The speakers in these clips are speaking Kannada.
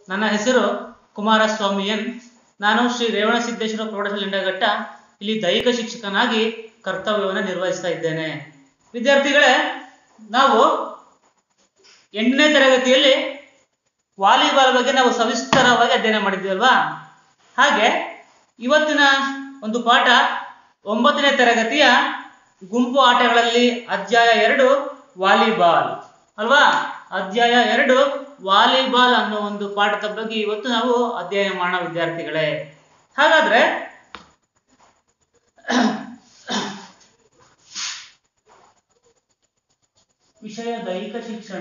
ನನ್ನ ಹೆಸರು ಕುಮಾರಸ್ವಾಮಿ ಎನ್ ನಾನು ಶ್ರೀ ರೇವಣಸಿದ್ದೇಶ್ವರ ಪ್ರೌಢಶಾಲೆ ಲಿಂಡಘಟ್ಟ ಇಲ್ಲಿ ದೈಹಿಕ ಶಿಕ್ಷಕನಾಗಿ ಕರ್ತವ್ಯವನ್ನು ನಿರ್ವಹಿಸ್ತಾ ಇದ್ದೇನೆ ವಿದ್ಯಾರ್ಥಿಗಳೇ ನಾವು ಎಂಟನೇ ತರಗತಿಯಲ್ಲಿ ವಾಲಿಬಾಲ್ ಬಗ್ಗೆ ನಾವು ಸವಿಸ್ತರವಾಗಿ ಅಧ್ಯಯನ ಮಾಡಿದ್ವಿ ಅಲ್ವಾ ಹಾಗೆ ಇವತ್ತಿನ ಒಂದು ಪಾಠ ಒಂಬತ್ತನೇ ತರಗತಿಯ ಗುಂಪು ಆಟಗಳಲ್ಲಿ ಅಧ್ಯಾಯ ಎರಡು ವಾಲಿಬಾಲ್ ಅಲ್ವಾ ಅಧ್ಯಾಯ ಎರಡು ವಾಲಿಬಾಲ್ ಅನ್ನೋ ಒಂದು ಪಾಠದ ಬಗ್ಗೆ ಇವತ್ತು ನಾವು ಅಧ್ಯಯನ ಮಾಡೋಣ ವಿದ್ಯಾರ್ಥಿಗಳೇ ಹಾಗಾದ್ರೆ ವಿಷಯ ದೈಹಿಕ ಶಿಕ್ಷಣ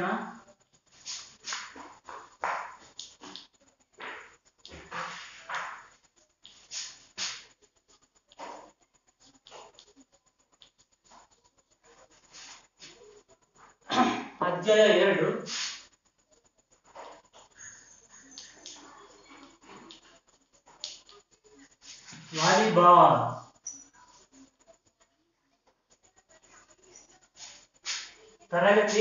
ಅಧ್ಯಾಯ ಎರಡು ವಾಲಿಬಾಲ್ ತರಗತಿ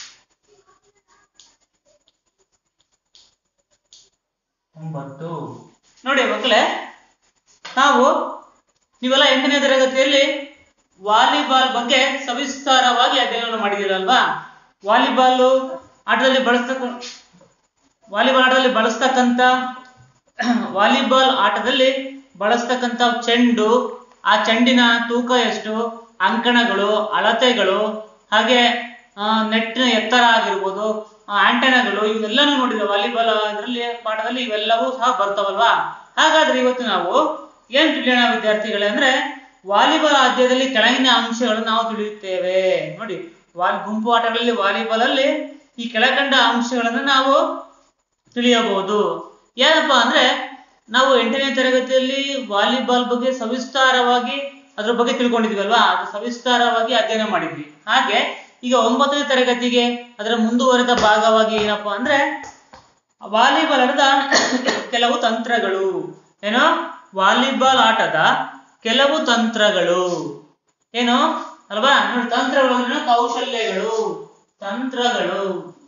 ಒಂಬತ್ತು ನೋಡಿ ಮಕ್ಕಳೇ ನಾವು ನೀವೆಲ್ಲ ಎಂಟನೇ ತರಗತಿಯಲ್ಲಿ ವಾಲಿಬಾಲ್ ಬಗ್ಗೆ ಸವಿಸ್ತಾರವಾಗಿ ಅಧ್ಯಯನ ಮಾಡಿದಿರಲ್ವಾ ವಾಲಿಬಾಲ್ ಆಟದಲ್ಲಿ ಬಳಸ್ತಕ್ಕ ವಾಲಿಬಾಲ್ ಆಟದಲ್ಲಿ ಬಳಸ್ತಕ್ಕಂಥ ವಾಲಿಬಾಲ್ ಆಟದಲ್ಲಿ ಬಳಸ್ತಕ್ಕಂಥ ಚೆಂಡು ಆ ಚೆಂಡಿನ ತೂಕ ಎಷ್ಟು ಅಂಕಣಗಳು ಅಳತೆಗಳು ಹಾಗೆ ಆ, ನೆಟ್ಟಿನ ಎತ್ತರ ಆಗಿರ್ಬೋದು ಆ, ಆಂಟೆನಾಗಳು ಇವೆಲ್ಲನೂ ನೋಡಿದ್ರೆ ವಾಲಿಬಾಲ್ ಇದರಲ್ಲಿ ಪಾಠದಲ್ಲಿ ಇವೆಲ್ಲವೂ ಸಹ ಬರ್ತಾವಲ್ವಾ ಹಾಗಾದ್ರೆ ಇವತ್ತು ನಾವು ಏನ್ ತಿಳಿಯೋಣ ವಿದ್ಯಾರ್ಥಿಗಳೇ ಅಂದ್ರೆ ವಾಲಿಬಾಲ್ ಅಧ್ಯಾಯದಲ್ಲಿ ಕೆಳಗಿನ ಅಂಶಗಳನ್ನು ನಾವು ತಿಳಿಯುತ್ತೇವೆ ನೋಡಿ ವಾಲ್ ಗುಂಪು ಆಟಗಳಲ್ಲಿ ವಾಲಿಬಾಲ್ ಅಲ್ಲಿ ಈ ಕೆಳಕಂಡ ಅಂಶಗಳನ್ನು ನಾವು ತಿಳಿಯಬಹುದು ಏನಪ್ಪಾ ಅಂದ್ರೆ ನಾವು ಎಂಟನೇ ತರಗತಿಯಲ್ಲಿ ವಾಲಿಬಾಲ್ ಬಗ್ಗೆ ಸವಿಸ್ತಾರವಾಗಿ ಅದ್ರ ಬಗ್ಗೆ ತಿಳ್ಕೊಂಡಿದ್ವಲ್ವಾ ಅದು ಸವಿಸ್ತಾರವಾಗಿ ಅಧ್ಯಯನ ಮಾಡಿದ್ವಿ ಹಾಗೆ ಈಗ ಒಂಬತ್ತನೇ ತರಗತಿಗೆ ಅದರ ಮುಂದುವರೆದ ಭಾಗವಾಗಿ ಏನಪ್ಪಾ ಅಂದ್ರೆ ವಾಲಿಬಾಲ್ ಆಟದ ಕೆಲವು ತಂತ್ರಗಳು ಏನು ವಾಲಿಬಾಲ್ ಆಟದ ಕೆಲವು ತಂತ್ರಗಳು ಏನು ಅಲ್ವಾ ನೋಡಿ ತಂತ್ರಗಳು ಅಂದ್ರೆ ಕೌಶಲ್ಯಗಳು ತಂತ್ರಗಳು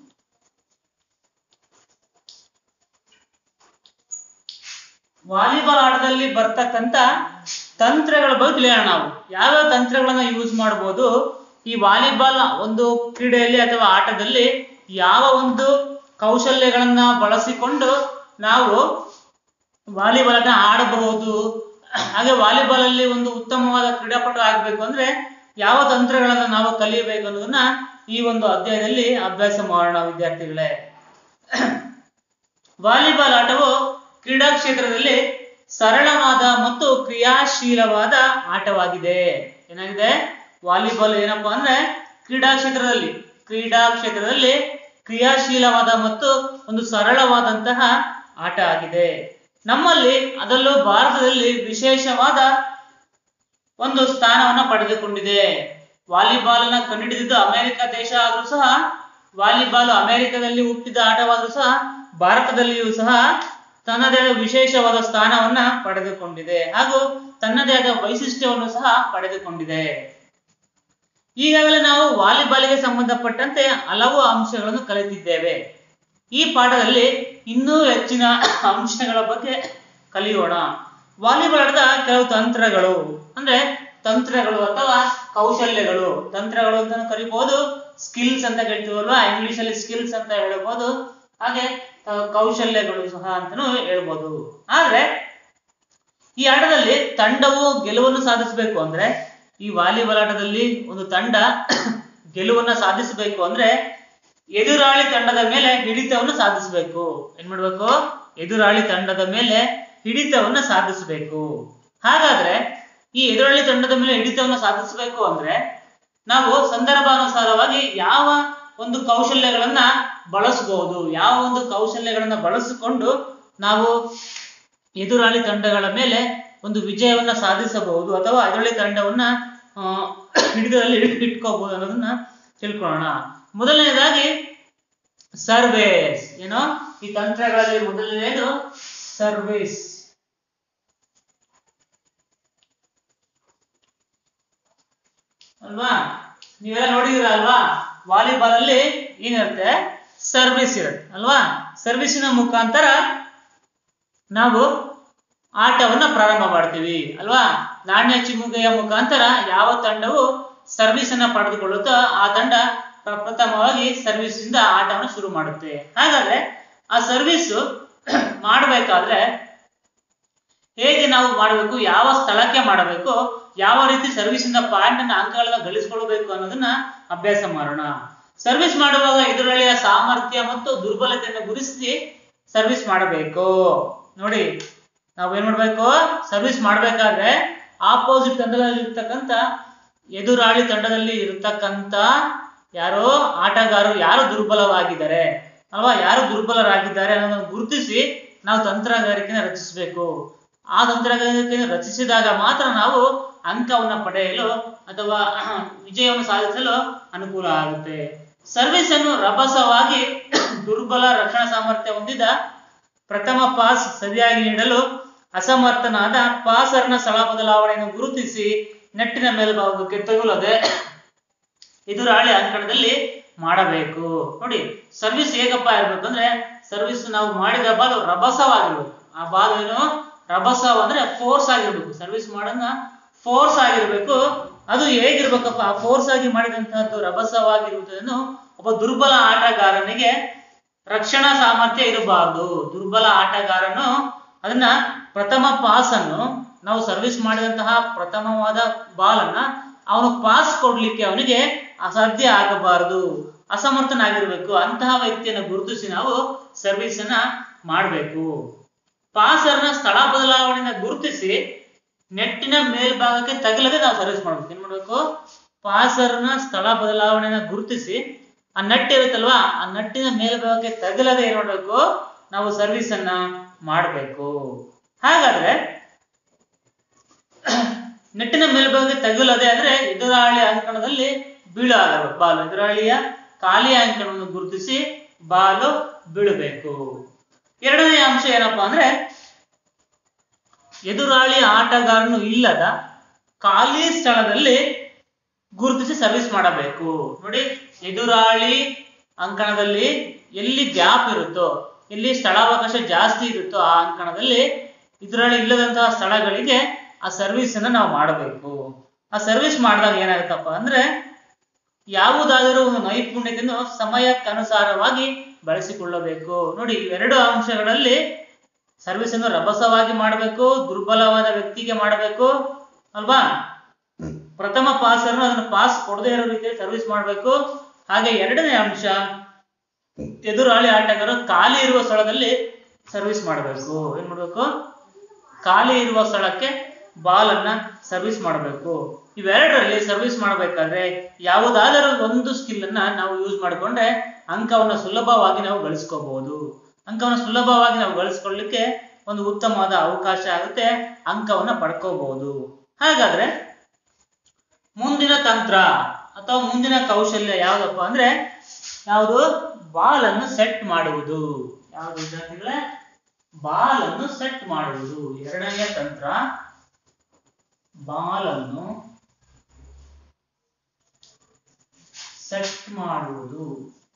ವಾಲಿಬಾಲ್ ಆಟದಲ್ಲಿ ಬರ್ತಕ್ಕಂಥ ತಂತ್ರಗಳ ಬಗ್ಗೆ ತಿಳಿಯೋಣ ನಾವು ಯಾವ್ಯಾವ ತಂತ್ರಗಳನ್ನ ಯೂಸ್ ಮಾಡ್ಬೋದು ಈ ವಾಲಿಬಾಲ್ ಒಂದು ಕ್ರೀಡೆಯಲ್ಲಿ ಅಥವಾ ಆಟದಲ್ಲಿ ಯಾವ ಒಂದು ಕೌಶಲ್ಯಗಳನ್ನ ಬಳಸಿಕೊಂಡು ನಾವು ವಾಲಿಬಾಲ್ ಅನ್ನ ಆಡಬಹುದು ಹಾಗೆ ವಾಲಿಬಾಲ್ ಅಲ್ಲಿ ಒಂದು ಉತ್ತಮವಾದ ಕ್ರೀಡಾಪಟು ಆಗ್ಬೇಕು ಅಂದ್ರೆ ಯಾವ ತಂತ್ರಗಳನ್ನ ನಾವು ಕಲಿಯಬೇಕು ಅನ್ನೋದನ್ನ ಈ ಒಂದು ಅಧ್ಯಾಯದಲ್ಲಿ ಅಭ್ಯಾಸ ಮಾಡೋಣ ವಿದ್ಯಾರ್ಥಿಗಳೇ ವಾಲಿಬಾಲ್ ಆಟವು ಕ್ರೀಡಾ ಕ್ಷೇತ್ರದಲ್ಲಿ ಸರಳವಾದ ಮತ್ತು ಕ್ರಿಯಾಶೀಲವಾದ ಆಟವಾಗಿದೆ ಏನಾಗಿದೆ ವಾಲಿಬಾಲ್ ಏನಪ್ಪಾ ಅಂದ್ರೆ ಕ್ರೀಡಾ ಕ್ಷೇತ್ರದಲ್ಲಿ ಕ್ರೀಡಾ ಕ್ಷೇತ್ರದಲ್ಲಿ ಕ್ರಿಯಾಶೀಲವಾದ ಮತ್ತು ಒಂದು ಸರಳವಾದಂತಹ ಆಟ ಆಗಿದೆ ನಮ್ಮಲ್ಲಿ ಅದರಲ್ಲೂ ಭಾರತದಲ್ಲಿ ವಿಶೇಷವಾದ ಒಂದು ಸ್ಥಾನವನ್ನ ಪಡೆದುಕೊಂಡಿದೆ ವಾಲಿಬಾಲ್ನ ಕಂಡುಹಿಡಿದಿದ್ದು ಅಮೆರಿಕ ದೇಶ ಆದ್ರೂ ಸಹ ವಾಲಿಬಾಲ್ ಅಮೆರಿಕದಲ್ಲಿ ಹುಟ್ಟಿದ ಆಟವಾದ್ರೂ ಸಹ ಭಾರತದಲ್ಲಿಯೂ ಸಹ ತನ್ನದೇ ಆದ ವಿಶೇಷವಾದ ಸ್ಥಾನವನ್ನ ಪಡೆದುಕೊಂಡಿದೆ ಹಾಗೂ ತನ್ನದೇ ಆದ ವೈಶಿಷ್ಟ್ಯವನ್ನು ಸಹ ಪಡೆದುಕೊಂಡಿದೆ ಈಗಾಗಲೇ ನಾವು ವಾಲಿಬಾಲ್ಗೆ ಸಂಬಂಧಪಟ್ಟಂತೆ ಹಲವು ಅಂಶಗಳನ್ನು ಕಲಿತಿದ್ದೇವೆ ಈ ಪಾಠದಲ್ಲಿ ಇನ್ನೂ ಹೆಚ್ಚಿನ ಅಂಶಗಳ ಬಗ್ಗೆ ಕಲಿಯೋಣ ವಾಲಿಬಾಲ್ ಆಟದ ಕೆಲವು ತಂತ್ರಗಳು ಅಂದ್ರೆ ತಂತ್ರಗಳು ಅಥವಾ ಕೌಶಲ್ಯಗಳು ತಂತ್ರಗಳು ಅಂತ ಕರಿಬಹುದು ಸ್ಕಿಲ್ಸ್ ಅಂತ ಹೇಳ್ತೀವಲ್ವಾ ಇಂಗ್ಲಿಷ್ ಅಲ್ಲಿ ಸ್ಕಿಲ್ಸ್ ಅಂತ ಹೇಳ್ಬೋದು ಹಾಗೆ ಆ, ಕೌಶಲ್ಯಗಳು ಸಹ ಅಂತಾನೂ ಹೇಳ್ಬೋದು ಆದ್ರೆ ಈ ಆಟದಲ್ಲಿ ತಂಡವು ಗೆಲುವನ್ನು ಸಾಧಿಸಬೇಕು ಅಂದ್ರೆ ಈ ವಾಲಿಬಾಲ್ ಆಟದಲ್ಲಿ ಒಂದು ತಂಡ ಗೆಲುವನ್ನ ಸಾಧಿಸಬೇಕು ಅಂದ್ರೆ ಎದುರಾಳಿ ತಂಡದ ಮೇಲೆ ಹಿಡಿತವನ್ನು ಸಾಧಿಸಬೇಕು ಏನ್ ಮಾಡ್ಬೇಕು ಎದುರಾಳಿ ತಂಡದ ಮೇಲೆ ಹಿಡಿತವನ್ನು ಸಾಧಿಸಬೇಕು ಹಾಗಾದ್ರೆ ಈ ಎದುರಾಳಿ ತಂಡದ ಮೇಲೆ ಹಿಡಿತವನ್ನು ಸಾಧಿಸಬೇಕು ಅಂದ್ರೆ ನಾವು ಸಂದರ್ಭಾನುಸಾರವಾಗಿ ಯಾವ ಒಂದು ಕೌಶಲ್ಯಗಳನ್ನ ಬಳಸಬಹುದು ಯಾವ ಒಂದು ಕೌಶಲ್ಯಗಳನ್ನ ಬಳಸಿಕೊಂಡು ನಾವು ಎದುರಾಳಿ ತಂಡಗಳ ಮೇಲೆ ಒಂದು ವಿಜಯವನ್ನ ಸಾಧಿಸಬಹುದು ಅಥವಾ ಎದುರಾಳಿ ತಂಡವನ್ನ ಆ, ಹಿಡಿತದಲ್ಲಿ ಇಟ್ಕೋಬಹುದು ಅನ್ನೋದನ್ನ ತಿಳ್ಕೊಳ್ಳೋಣ ಮೊದಲನೇದಾಗಿ ಸರ್ವೇಸ್ ಏನೋ ಈ ತಂತ್ರಗಳಲ್ಲಿ ಮೊದಲನೇದು ಸರ್ವಿಸ್ ಅಲ್ವಾ ನೀವೆಲ್ಲ ನೋಡಿದಿರ ಅಲ್ವಾ ವಾಲಿಬಾಲ್ ಅಲ್ಲಿ ಏನಿರುತ್ತೆ ಸರ್ವಿಸ್ ಇರುತ್ತೆ ಅಲ್ವಾ ಸರ್ವಿಸಿನ ಮುಖಾಂತರ ನಾವು ಆಟವನ್ನ ಪ್ರಾರಂಭ ಮಾಡ್ತೀವಿ ಅಲ್ವಾ ನಾಣ್ಯ ಚಿಮ್ಮುಗೆಯ ಮುಖಾಂತರ ಯಾವ ತಂಡವು ಸರ್ವಿಸ್ ಅನ್ನ ಪಡೆದುಕೊಳ್ಳುತ್ತೋ ಆ ತಂಡ ಪ್ರಪ್ರಥಮವಾಗಿ ಸರ್ವಿಸ್ ಇಂದ ಆಟವನ್ನು ಶುರು ಮಾಡುತ್ತೆ ಹಾಗಾದ್ರೆ ಆ ಸರ್ವಿಸ್ ಮಾಡಬೇಕಾದ್ರೆ ಹೇಗೆ ನಾವು ಮಾಡಬೇಕು ಯಾವ ಸ್ಥಳಕ್ಕೆ ಮಾಡಬೇಕು ಯಾವ ರೀತಿ ಸರ್ವಿಸ್ ಇಂದ ಪಾಯಿಂಟ್ ಅನ್ನ ಅಂಕಗಳನ್ನ ಗಳಿಸ್ಕೊಳ್ಬೇಕು ಅನ್ನೋದನ್ನ ಅಭ್ಯಾಸ ಮಾಡೋಣ ಸರ್ವಿಸ್ ಮಾಡುವಾಗ ಎದುರಾಳಿಯ ಸಾಮರ್ಥ್ಯ ಮತ್ತು ದುರ್ಬಲತೆಯನ್ನು ಗುರುತಿಸಿ ಸರ್ವಿಸ್ ಮಾಡಬೇಕು ನೋಡಿ ನಾವು ಏನ್ ಮಾಡ್ಬೇಕು ಸರ್ವಿಸ್ ಮಾಡ್ಬೇಕಾದ್ರೆ ಆಪೋಸಿಟ್ ತಂಡದಲ್ಲಿ ಇರ್ತಕ್ಕಂಥ ಎದುರಾಳಿ ತಂಡದಲ್ಲಿ ಇರ್ತಕ್ಕಂಥ ಯಾರೋ ಆಟಗಾರರು ಯಾರು ದುರ್ಬಲವಾಗಿದ್ದಾರೆ ಅಲ್ವಾ ಯಾರು ದುರ್ಬಲರಾಗಿದ್ದಾರೆ ಅನ್ನೋದನ್ನು ಗುರುತಿಸಿ ನಾವು ತಂತ್ರಗಾರಿಕೆನ ರಚಿಸಬೇಕು ಆ ತಂತ್ರಗಾರಿಕೆಯನ್ನು ರಚಿಸಿದಾಗ ಮಾತ್ರ ನಾವು ಅಂಕವನ್ನು ಪಡೆಯಲು ಅಥವಾ ವಿಜಯವನ್ನು ಸಾಧಿಸಲು ಅನುಕೂಲ ಆಗುತ್ತೆ ಸರ್ವಿಸ್ ಅನ್ನು ರಭಸವಾಗಿ ದುರ್ಬಲ ರಕ್ಷಣಾ ಸಾಮರ್ಥ್ಯ ಹೊಂದಿದ ಪ್ರಥಮ ಪಾಸ್ ಸರಿಯಾಗಿ ನೀಡಲು ಅಸಮರ್ಥನಾದ ಪಾಸರ್ನ ಸ್ಥಳ ಬದಲಾವಣೆಯನ್ನು ಗುರುತಿಸಿ ನೆಟ್ಟಿನ ಮೇಲ್ಭಾಗಕ್ಕೆ ತಗುಲದೆ ಎದುರಾಳಿ ಅಂಕಣದಲ್ಲಿ ಮಾಡಬೇಕು ನೋಡಿ ಸರ್ವಿಸ್ ಹೇಗಪ್ಪ ಇರ್ಬೇಕು ಅಂದ್ರೆ ಸರ್ವಿಸ್ ನಾವು ಮಾಡಿದ ಬಾಲ್ ರಭಸವಾಗಿರ್ಬೇಕು ಆ ಬಾಲ್ ಏನು ರಭಸ ಅಂದ್ರೆ ಫೋರ್ಸ್ ಆಗಿರ್ಬೇಕು ಸರ್ವಿಸ್ ಮಾಡೋದನ್ನ ಫೋರ್ಸ್ ಆಗಿರ್ಬೇಕು ಅದು ಹೇಗಿರ್ಬೇಕಪ್ಪ ಫೋರ್ಸ್ ಆಗಿ ಮಾಡಿದಂತಹದ್ದು ರಭಸವಾಗಿರುವುದನ್ನು ಒಬ್ಬ ದುರ್ಬಲ ಆಟಗಾರನಿಗೆ ರಕ್ಷಣಾ ಸಾಮರ್ಥ್ಯ ಇರಬಾರದು ದುರ್ಬಲ ಆಟಗಾರನು ಅದನ್ನ ಪ್ರಥಮ ಪಾಸ್ ಅನ್ನು ನಾವು ಸರ್ವಿಸ್ ಮಾಡಿದಂತಹ ಪ್ರಥಮವಾದ ಬಾಲ್ ಅನ್ನ ಅವನು ಪಾಸ್ ಕೊಡ್ಲಿಕ್ಕೆ ಅವನಿಗೆ ಅಸಾಧ್ಯ ಆಗಬಾರದು ಅಸಮರ್ಥನಾಗಿರ್ಬೇಕು ಅಂತಹ ವ್ಯಕ್ತಿಯನ್ನು ಗುರುತಿಸಿ ನಾವು ಸರ್ವಿಸ್ ಅನ್ನ ಮಾಡಬೇಕು ಪಾಸರ್ನ ಸ್ಥಳ ಬದಲಾವಣೆನ ಗುರುತಿಸಿ ನೆಟ್ಟಿನ ಮೇಲ್ಭಾಗಕ್ಕೆ ತಗಲದೆ ನಾವು ಸರ್ವಿಸ್ ಮಾಡ್ಬೇಕು ಏನ್ ಮಾಡ್ಬೇಕು ಪಾಸರ್ನ ಸ್ಥಳ ಬದಲಾವಣೆನ ಗುರುತಿಸಿ ಆ ನಟ್ ಇರುತ್ತಲ್ವಾ ಆ ನಟ್ಟಿನ ಮೇಲ್ಭಾಗಕ್ಕೆ ತಗಲದೆ ಏನ್ ಮಾಡ್ಬೇಕು ನಾವು ಸರ್ವಿಸ್ ಅನ್ನ ಮಾಡಬೇಕು ಹಾಗಾದ್ರೆ ನೆಟ್ಟಿನ ಮೇಲ್ಭಾಗಕ್ಕೆ ತಗುಲದೆ ಅಂದ್ರೆ ಎದುರಾಳಿ ಅಂಕಣದಲ್ಲಿ ಬೀಳು ಆಗಬೇಕು ಬಾಲು ಎದುರಾಳಿಯ ಖಾಲಿ ಅಂಕಣವನ್ನು ಗುರುತಿಸಿ ಬಾಲು ಬೀಳಬೇಕು ಎರಡನೇ ಅಂಶ ಏನಪ್ಪಾ ಅಂದ್ರೆ ಎದುರಾಳಿ ಆಟಗಾರನು ಇಲ್ಲದ ಖಾಲಿ ಸ್ಥಳದಲ್ಲಿ ಗುರುತಿಸಿ ಸರ್ವಿಸ್ ಮಾಡಬೇಕು ನೋಡಿ ಎದುರಾಳಿ ಅಂಕಣದಲ್ಲಿ ಎಲ್ಲಿ ಗ್ಯಾಪ್ ಇರುತ್ತೋ ಎಲ್ಲಿ ಸ್ಥಳಾವಕಾಶ ಜಾಸ್ತಿ ಇರುತ್ತೋ ಆ ಅಂಕಣದಲ್ಲಿ ಎದುರಾಳಿ ಇಲ್ಲದಂತಹ ಸ್ಥಳಗಳಿಗೆ ಆ ಸರ್ವಿಸ್ ಅನ್ನ ನಾವು ಮಾಡಬೇಕು ಆ ಸರ್ವಿಸ್ ಮಾಡಿದಾಗ ಏನಾಗುತ್ತಪ್ಪ ಅಂದ್ರೆ ಯಾವುದಾದರೂ ಒಂದು ನೈಪುಣ್ಯತೆಯನ್ನು ಸಮಯಕ್ಕನುಸಾರವಾಗಿ ಬಳಸಿಕೊಳ್ಳಬೇಕು ನೋಡಿ ಇವೆರಡು ಅಂಶಗಳಲ್ಲಿ ಸರ್ವಿಸ್ ಅನ್ನು ರಭಸವಾಗಿ ಮಾಡಬೇಕು ದುರ್ಬಲವಾದ ವ್ಯಕ್ತಿಗೆ ಮಾಡಬೇಕು ಅಲ್ವಾ ಪ್ರಥಮ ಪಾಸ್ ಅನ್ನು ಅದನ್ನು ಪಾಸ್ ಕೊಡದೇ ಇರೋ ರೀತಿಯಲ್ಲಿ ಸರ್ವಿಸ್ ಮಾಡಬೇಕು ಹಾಗೆ ಎರಡನೇ ಅಂಶ ಎದುರಾಳಿ ಆಟಗಾರರು ಖಾಲಿ ಇರುವ ಸ್ಥಳದಲ್ಲಿ ಸರ್ವಿಸ್ ಮಾಡಬೇಕು ಏನ್ ಮಾಡ್ಬೇಕು ಖಾಲಿ ಇರುವ ಸ್ಥಳಕ್ಕೆ ಬಾಲ್ ಅನ್ನ ಸರ್ವಿಸ್ ಮಾಡಬೇಕು ಇವೆರಡರಲ್ಲಿ ಸರ್ವಿಸ್ ಮಾಡಬೇಕಾದ್ರೆ ಯಾವುದಾದರೂ ಒಂದು ಸ್ಕಿಲ್ ಅನ್ನ ನಾವು ಯೂಸ್ ಮಾಡಿಕೊಂಡ್ರೆ ಅಂಕವನ್ನ ಸುಲಭವಾಗಿ ನಾವು ಗಳಿಸ್ಕೋಬಹುದು ಅಂಕವನ್ನ ಸುಲಭವಾಗಿ ನಾವು ಗಳಿಸ್ಕೊಳ್ಳಿಕ್ಕೆ ಒಂದು ಉತ್ತಮವಾದ ಅವಕಾಶ ಆಗುತ್ತೆ ಅಂಕವನ್ನ ಪಡ್ಕೋಬಹುದು ಹಾಗಾದ್ರೆ ಮುಂದಿನ ತಂತ್ರ ಅಥವಾ ಮುಂದಿನ ಕೌಶಲ್ಯ ಯಾವ್ದಪ್ಪ ಅಂದ್ರೆ ಯಾವುದು ಬಾಲ್ ಅನ್ನು ಸೆಟ್ ಮಾಡುವುದು ಯಾವುದು ವಿದ್ಯಾರ್ಥಿಗಳೇ ಬಾಲ್ ಅನ್ನು ಸೆಟ್ ಮಾಡುವುದು ಎರಡನೆಯ ತಂತ್ರ ಬಾಲ್ ಅನ್ನು ಸೆಟ್ ಮಾಡುವುದು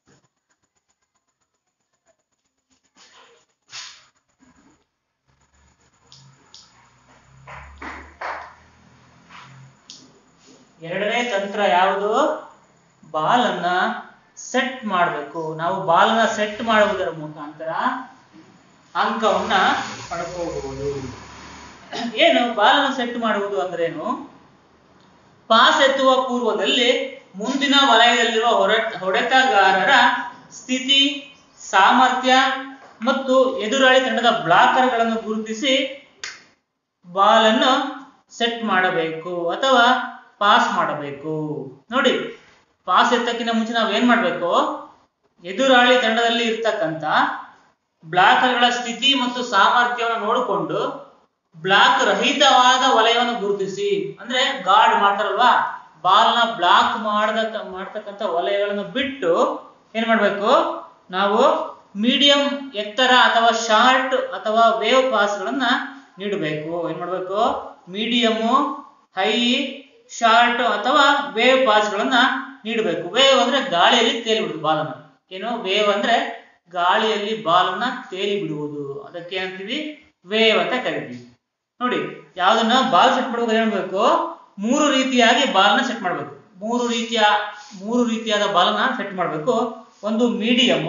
ಎರಡನೇ ತಂತ್ರ ಯಾವುದು ಬಾಲ್ ಅನ್ನ ಸೆಟ್ ಮಾಡಬೇಕು ನಾವು ಬಾಲ್ ಅನ್ನ ಸೆಟ್ ಮಾಡುವುದರ ಮುಖಾಂತರ ಅಂಕವನ್ನ ಪಡ್ಕೋಬಹುದು ಏನು ಬಾಲ್ ಅನ್ನು ಸೆಟ್ ಮಾಡುವುದು ಅಂದ್ರೇನು ಪಾಸ್ ಎತ್ತುವ ಪೂರ್ವದಲ್ಲಿ ಮುಂದಿನ ವಲಯದಲ್ಲಿರುವ ಹೊರ ಹೊಡೆತಗಾರರ ಸ್ಥಿತಿ ಸಾಮರ್ಥ್ಯ ಮತ್ತು ಎದುರಾಳಿ ತಂಡದ ಬ್ಲಾಕರ್ಗಳನ್ನು ಗುರುತಿಸಿ ಬಾಲ್ ಅನ್ನು ಸೆಟ್ ಮಾಡಬೇಕು ಅಥವಾ ಪಾಸ್ ಮಾಡಬೇಕು ನೋಡಿ ಪಾಸ್ ಎತ್ತಕ್ಕಿಂತ ಮುಂಚೆ ನಾವು ಏನ್ ಮಾಡ್ಬೇಕು ಎದುರಾಳಿ ತಂಡದಲ್ಲಿ ಇರ್ತಕ್ಕಂಥ ಬ್ಲಾಕರ್ಗಳ ಸ್ಥಿತಿ ಮತ್ತು ಸಾಮರ್ಥ್ಯವನ್ನು ನೋಡಿಕೊಂಡು ಬ್ಲಾಕ್ ರಹಿತವಾದ ವಲಯವನ್ನು ಗುರುತಿಸಿ ಅಂದ್ರೆ ಗಾರ್ಡ್ ಮಾಡ್ತಾರಲ್ವಾ ಬಾಲ್ ನ ಬ್ಲಾಕ್ ಮಾಡದ ಮಾಡ್ತಕ್ಕಂಥ ವಲಯಗಳನ್ನು ಬಿಟ್ಟು ಏನ್ ಮಾಡ್ಬೇಕು ನಾವು ಮೀಡಿಯಂ ಎತ್ತರ ಅಥವಾ ಶಾರ್ಟ್ ಅಥವಾ ವೇವ್ ಪಾಸ್ಗಳನ್ನ ನೀಡಬೇಕು ಏನ್ ಮಾಡ್ಬೇಕು ಮೀಡಿಯಮು ಹೈ ಶಾರ್ಟ್ ಅಥವಾ ವೇವ್ ಪಾಸ್ಗಳನ್ನ ನೀಡಬೇಕು ವೇವ್ ಅಂದ್ರೆ ಗಾಳಿಯಲ್ಲಿ ತೇಲ್ಬಿಡುದು ಬಾಲನ್ನ ಏನು ವೇವ್ ಅಂದ್ರೆ ಗಾಳಿಯಲ್ಲಿ ಬಾಲನ್ನ ತೇಲಿ ಬಿಡುವುದು ಅದಕ್ಕೆ ಏನಂತೀವಿ ವೇವ್ ಅಂತ ಕರಿತೀವಿ ನೋಡಿ ಯಾವ್ದನ್ನ ಬಾಲ್ ಸೆಟ್ ಮಾಡುವಾಗ ಏನ್ ಮಾಡ್ಬೇಕು ಮೂರು ರೀತಿಯಾಗಿ ಬಾಲ್ನ ಸೆಟ್ ಮಾಡ್ಬೇಕು ಮೂರು ರೀತಿಯ ಮೂರು ರೀತಿಯಾದ ಬಾಲನ್ನ ಸೆಟ್ ಮಾಡ್ಬೇಕು ಒಂದು ಮೀಡಿಯಂ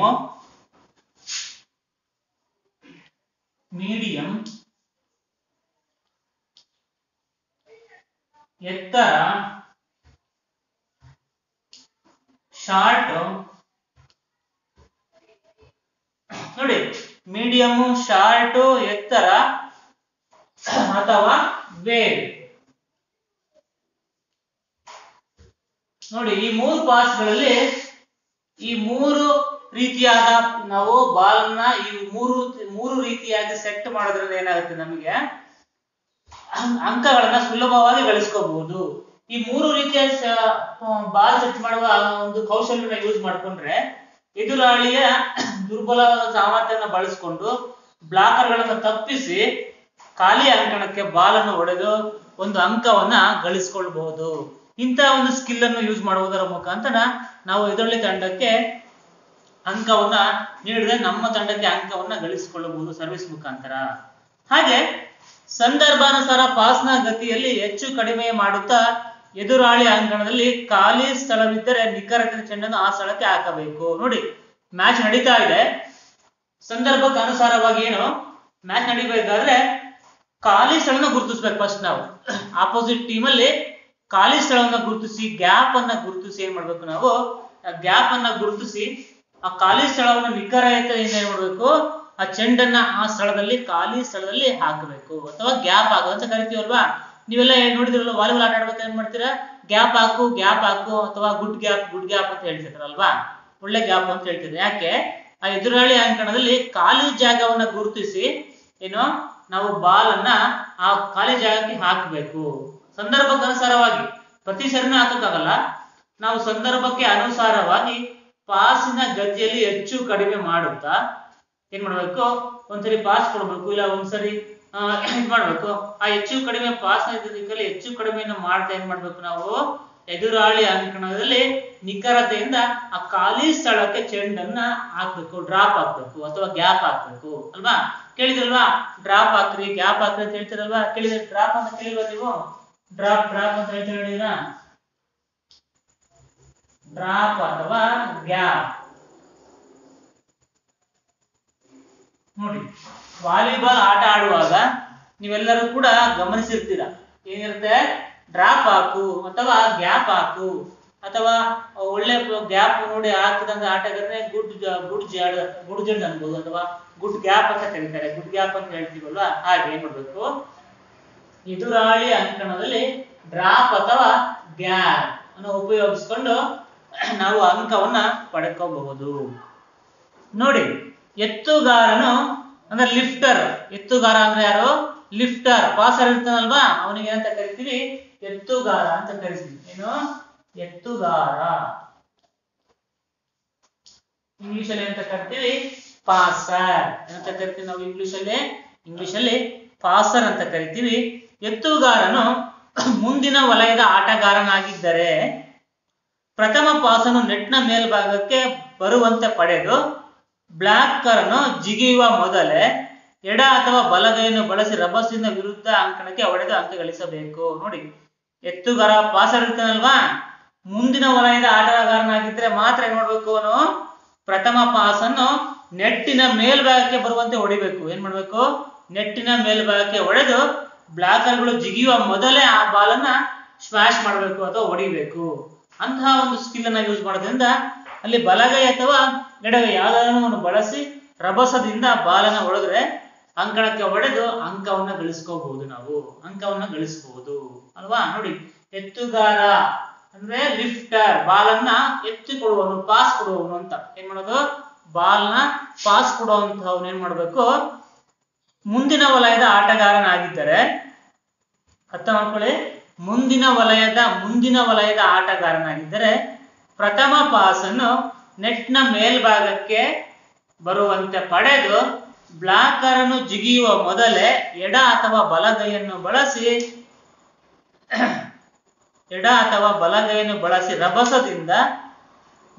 ಮೀಡಿಯಂ ಎತ್ತರ ಶಾರ್ಟ್ ನೋಡಿ ಮೀಡಿಯಂ ಶಾರ್ಟ್ ಎತ್ತರ ಅಥವಾ ವೇವ್ ನೋಡಿ ಈ ಮೂರು ಪಾಸ್ಗಳಲ್ಲಿ ಈ ಮೂರು ರೀತಿಯಾದ ನಾವು ಬಾಲ್ನ ಈ ಮೂರು ಮೂರು ರೀತಿಯಾಗಿ ಸೆಟ್ ಮಾಡೋದ್ರಿಂದ ಏನಾಗುತ್ತೆ ನಮಗೆ ಅಂ- ಅಂಕಗಳನ್ನ ಸುಲಭವಾಗಿ ಗಳಿಸ್ಕೋಬಹುದು ಈ ಮೂರು ರೀತಿಯ ಬಾಲ್ ಸೆಟ್ ಮಾಡುವ ಆ ಒಂದು ಕೌಶಲ್ಯನ ಯೂಸ್ ಮಾಡ್ಕೊಂಡ್ರೆ ಎದುರಾಳಿಯ ದುರ್ಬಲವಾದ ಸಾಮರ್ಥ್ಯನ ಬಳಸಿಕೊಂಡು ಬ್ಲಾಕರ್ಗಳನ್ನು ತಪ್ಪಿಸಿ ಖಾಲಿ ಅಂಕಣಕ್ಕೆ ಬಾಲನ್ನು ಹೊಡೆದು ಒಂದು ಅಂಕವನ್ನ ಗಳಿಸ್ಕೊಳ್ಬಹುದು ಇಂತಹ ಒಂದು ಸ್ಕಿಲ್ ಅನ್ನು ಯೂಸ್ ಮಾಡುವುದರ ಮುಖಾಂತರ ನಾವು ಎದುರಾಳಿ ತಂಡಕ್ಕೆ ಅಂಕವನ್ನ ನೀಡಿದ್ರೆ ನಮ್ಮ ತಂಡಕ್ಕೆ ಅಂಕವನ್ನ ಗಳಿಸಿಕೊಳ್ಳಬಹುದು ಸರ್ವಿಸ್ ಮುಖಾಂತರ ಹಾಗೆ ಸಂದರ್ಭಾನುಸಾರ ಪಾಸ್ನ ಗತಿಯಲ್ಲಿ ಹೆಚ್ಚು ಕಡಿಮೆ ಮಾಡುತ್ತಾ ಎದುರಾಳಿ ಅಂಕಣದಲ್ಲಿ ಖಾಲಿ ಸ್ಥಳವಿದ್ದರೆ ನಿಖರತೆ ಚೆಂಡನ್ನು ಆ ಸ್ಥಳಕ್ಕೆ ಹಾಕಬೇಕು ನೋಡಿ ಮ್ಯಾಚ್ ನಡೀತಾ ಇದೆ ಸಂದರ್ಭಕ್ಕೆ ಅನುಸಾರವಾಗಿ ಏನು ಮ್ಯಾಚ್ ನಡಿಬೇಕಾದ್ರೆ ಖಾಲಿ ಸ್ಥಳನ ಗುರುತಿಸ್ಬೇಕು ಫಸ್ಟ್ ನಾವು ಆಪೋಸಿಟ್ ಟೀಮ್ ಅಲ್ಲಿ ಖಾಲಿ ಸ್ಥಳವನ್ನ ಗುರುತಿಸಿ ಗ್ಯಾಪ್ ಅನ್ನ ಗುರುತಿಸಿ ಏನ್ ಮಾಡ್ಬೇಕು ನಾವು ಗ್ಯಾಪ್ ಅನ್ನ ಗುರುತಿಸಿ ಆ ಖಾಲಿ ಸ್ಥಳವನ್ನು ನಿಖರತೆಯಿಂದ ಏನ್ ಮಾಡ್ಬೇಕು ಆ ಚೆಂಡನ್ನ ಆ ಸ್ಥಳದಲ್ಲಿ ಖಾಲಿ ಸ್ಥಳದಲ್ಲಿ ಹಾಕಬೇಕು ಅಥವಾ ಗ್ಯಾಪ್ ಹಾಕು ಅಂತ ಕರಿತೀವಲ್ವಾ ನೀವೆಲ್ಲ ಏನ್ ನೋಡಿದ್ರಲ್ಲ ವಾಲಿಬಾಲ್ ಆಟ ಆಡ್ಬೇಕು ಏನ್ ಮಾಡ್ತೀರಾ ಗ್ಯಾಪ್ ಹಾಕು ಗ್ಯಾಪ್ ಹಾಕು ಅಥವಾ ಗುಡ್ ಗ್ಯಾಪ್ ಗುಡ್ ಗ್ಯಾಪ್ ಅಂತ ಹೇಳ್ತಿದ್ರಲ್ವಾ ಒಳ್ಳೆ ಗ್ಯಾಪ್ ಅಂತ ಹೇಳ್ತಿದ್ರು ಯಾಕೆ ಆ ಎದುರಾಳಿ ಅಂಕಣದಲ್ಲಿ ಖಾಲಿ ಜಾಗವನ್ನ ಗುರುತಿಸಿ ಏನು ನಾವು ಬಾಲ್ ಅನ್ನ ಆ ಖಾಲಿ ಜಾಗಕ್ಕೆ ಹಾಕಬೇಕು ಸಂದರ್ಭಕ್ಕೆ ಅನುಸಾರವಾಗಿ ಪ್ರತಿ ಸರಿನ ಹಾಕಕ್ಕಾಗಲ್ಲ ನಾವು ಸಂದರ್ಭಕ್ಕೆ ಅನುಸಾರವಾಗಿ ಪಾಸಿನ ಗತಿಯಲ್ಲಿ ಹೆಚ್ಚು ಕಡಿಮೆ ಮಾಡುತ್ತಾ ಏನ್ ಮಾಡ್ಬೇಕು ಒಂದ್ಸರಿ ಪಾಸ್ ಕೊಡ್ಬೇಕು ಇಲ್ಲ ಒಂದ್ಸರಿ ಆ, ಇದ್ ಮಾಡ್ಬೇಕು ಆ ಹೆಚ್ಚು ಕಡಿಮೆ ಪಾಸ್ ದಿಕ್ಕಲ್ಲಿ ಹೆಚ್ಚು ಕಡಿಮೆಯನ್ನು ಮಾಡ್ತಾ ಏನ್ ಮಾಡ್ಬೇಕು ನಾವು ಎದುರಾಳಿ ಅಂಕಣದಲ್ಲಿ ನಿಖರತೆಯಿಂದ ಆ ಖಾಲಿ ಸ್ಥಳಕ್ಕೆ ಚೆಂಡನ್ನ ಹಾಕ್ಬೇಕು ಡ್ರಾಪ್ ಹಾಕ್ಬೇಕು ಅಥವಾ ಗ್ಯಾಪ್ ಹಾಕ್ಬೇಕು ಅಲ್ವಾ ಕೇಳಿದ್ರಲ್ವಾ ಡ್ರಾಪ್ ಹಾಕ್ರಿ ಗ್ಯಾಪ್ ಹಾಕ್ರಿ ಅಂತ ಹೇಳ್ತಿರಲ್ವಾ ಕೇಳಿದ್ರೆ ಡ್ರಾಪ್ ಅಂತ ಕೇಳಿಲ್ವಾ ನೀವು ಡ್ರಾಪ್ ಡ್ರಾಪ್ ಅಂತ ಹೇಳ್ತೀವಿ ಹೇಳಿದ್ರಾ ಡ್ರಾಪ್ ಅಥವಾ ಗ್ಯಾಪ್ ನೋಡಿ ವಾಲಿಬಾಲ್ ಆಟ ಆಡುವಾಗ ನೀವೆಲ್ಲರೂ ಕೂಡ ಗಮನಿಸಿರ್ತೀರ ಏನಿರುತ್ತೆ ಡ್ರಾಪ್ ಹಾಕು ಅಥವಾ ಗ್ಯಾಪ್ ಹಾಕು ಅಥವಾ ಒಳ್ಳೆ ಗ್ಯಾಪ್ ನೋಡಿ ಹಾಕಿದಂತ ಆಟಗಾರನೇ ಗುಡ್ ಗುಡ್ ಜಾಡ್ ಗುಡ್ ಜಡ್ ಅನ್ಬೋದು ಅಥವಾ ಗುಡ್ ಗ್ಯಾಪ್ ಅಂತ ಕರೀತಾರೆ ಗುಡ್ ಗ್ಯಾಪ್ ಅಂತ ಹೇಳ್ತೀವಲ್ವಾ ಹಾಗೆ ಏನ್ ಮಾಡ್ಬೇಕು ಎದುರಾಳಿ ಅಂಕಣದಲ್ಲಿ ಡ್ರಾಪ್ ಅಥವಾ ಗ್ಯಾಪ್ ಅನ್ನು ಉಪಯೋಗಿಸ್ಕೊಂಡು ನಾವು ಅಂಕವನ್ನ ಪಡ್ಕೋಬಹುದು ನೋಡಿ ಎತ್ತುಗಾರನು ಅಂದ್ರೆ ಲಿಫ್ಟರ್ ಎತ್ತುಗಾರ ಅಂದ್ರೆ ಯಾರು ಲಿಫ್ಟರ್ ಪಾಸರ್ ಇರ್ತಾನಲ್ವಾ ಅವನಿಗೆ ಏನಂತ ಕರಿತೀವಿ ಎತ್ತುಗಾರ ಅಂತ ಕರಿತೀವಿ ಏನು ಎತ್ತುಗಾರ ಇಂಗ್ಲಿಷ್ ಅಲ್ಲಿ ಅಂತ ಕರಿತೀವಿ ಪಾಸರ್ ಏನಂತ ಕರಿತೀವಿ ನಾವು ಇಂಗ್ಲಿಷ್ ಅಲ್ಲಿ ಇಂಗ್ಲಿಷ್ ಅಲ್ಲಿ ಪಾಸರ್ ಅಂತ ಕರಿತೀವಿ ಎತ್ತುಗಾರನು ಮುಂದಿನ ವಲಯದ ಆಟಗಾರನಾಗಿದ್ದರೆ ಪ್ರಥಮ ಪಾಸನ್ನು ನೆಟ್ನ ಮೇಲ್ಭಾಗಕ್ಕೆ ಬರುವಂತೆ ಪಡೆದು ಬ್ಲಾಕರನ್ನು ಜಿಗಿಯುವ ಮೊದಲೇ ಎಡ ಅಥವಾ ಬಲಗೈಯನ್ನು ಬಳಸಿ ರಭಸದಿಂದ ವಿರುದ್ಧ ಅಂಕಣಕ್ಕೆ ಹೊಡೆದು ಅಂಕ ಗಳಿಸಬೇಕು ನೋಡಿ ಎತ್ತುಗಾರ ಪಾಸರ್ ಇರ್ತಾನಲ್ವಾ ಮುಂದಿನ ವಲಯದ ಆಟಗಾರನಾಗಿದ್ರೆ ಮಾತ್ರ ಏನ್ ಮಾಡ್ಬೇಕು ಅವನು ಪ್ರಥಮ ಪಾಸನ್ನು ನೆಟ್ಟಿನ ಮೇಲ್ಭಾಗಕ್ಕೆ ಬರುವಂತೆ ಹೊಡಿಬೇಕು ಏನ್ ಮಾಡ್ಬೇಕು ನೆಟ್ಟಿನ ಮೇಲ್ಭಾಗಕ್ಕೆ ಹೊಡೆದು ಬ್ಲಾಕರ್ಗಳು ಜಿಗಿಯುವ ಮೊದಲೇ ಆ ಬಾಲನ್ನ ಸ್ಮ್ಯಾಶ್ ಮಾಡಬೇಕು ಅಥವಾ ಹೊಡಿಬೇಕು ಅಂತಹ ಒಂದು ಸ್ಕಿಲ್ ಅನ್ನ ಯೂಸ್ ಮಾಡೋದ್ರಿಂದ ಅಲ್ಲಿ ಬಲಗೈ ಅಥವಾ ಎಡಗೈ ಯಾವ್ದಾದ್ರು ಬಳಸಿ ರಭಸದಿಂದ ಬಾಲನ ಹೊಡೆದ್ರೆ ಅಂಕಣಕ್ಕೆ ಹೊಡೆದು ಅಂಕವನ್ನ ಗಳಿಸ್ಕೋಬಹುದು ನಾವು ಅಂಕವನ್ನ ಗಳಿಸಬಹುದು ಅಲ್ವಾ ನೋಡಿ ಎತ್ತುಗಾರ ಅಂದ್ರೆ ಲಿಫ್ಟರ್ ಬಾಲನ್ನ ಎತ್ತಿ ಕೊಡುವವನು ಪಾಸ್ ಕೊಡುವವನು ಅಂತ ಏನ್ ಮಾಡೋದು ಬಾಲ್ನ ಪಾಸ್ ಕೊಡುವಂತವನು ಏನ್ ಮಾಡ್ಬೇಕು ಮುಂದಿನ ವಲಯದ ಆಟಗಾರನಾಗಿದ್ದರೆ ಅರ್ಥ ಮಾಡ್ಕೊಳ್ಳಿ ಮುಂದಿನ ವಲಯದ ಮುಂದಿನ ವಲಯದ ಆಟಗಾರನಾಗಿದ್ದರೆ ಪ್ರಥಮ ಪಾಸನ್ನು ನೆಟ್ನ ಮೇಲ್ಭಾಗಕ್ಕೆ ಬರುವಂತೆ ಪಡೆದು ಬ್ಲಾಕರನ್ನು ಜಿಗಿಯುವ ಮೊದಲೇ ಎಡ ಅಥವಾ ಬಲಗೈಯನ್ನು ಬಳಸಿ ಎಡ ಅಥವಾ ಬಲಗೈಯನ್ನು ಬಳಸಿ ರಭಸದಿಂದ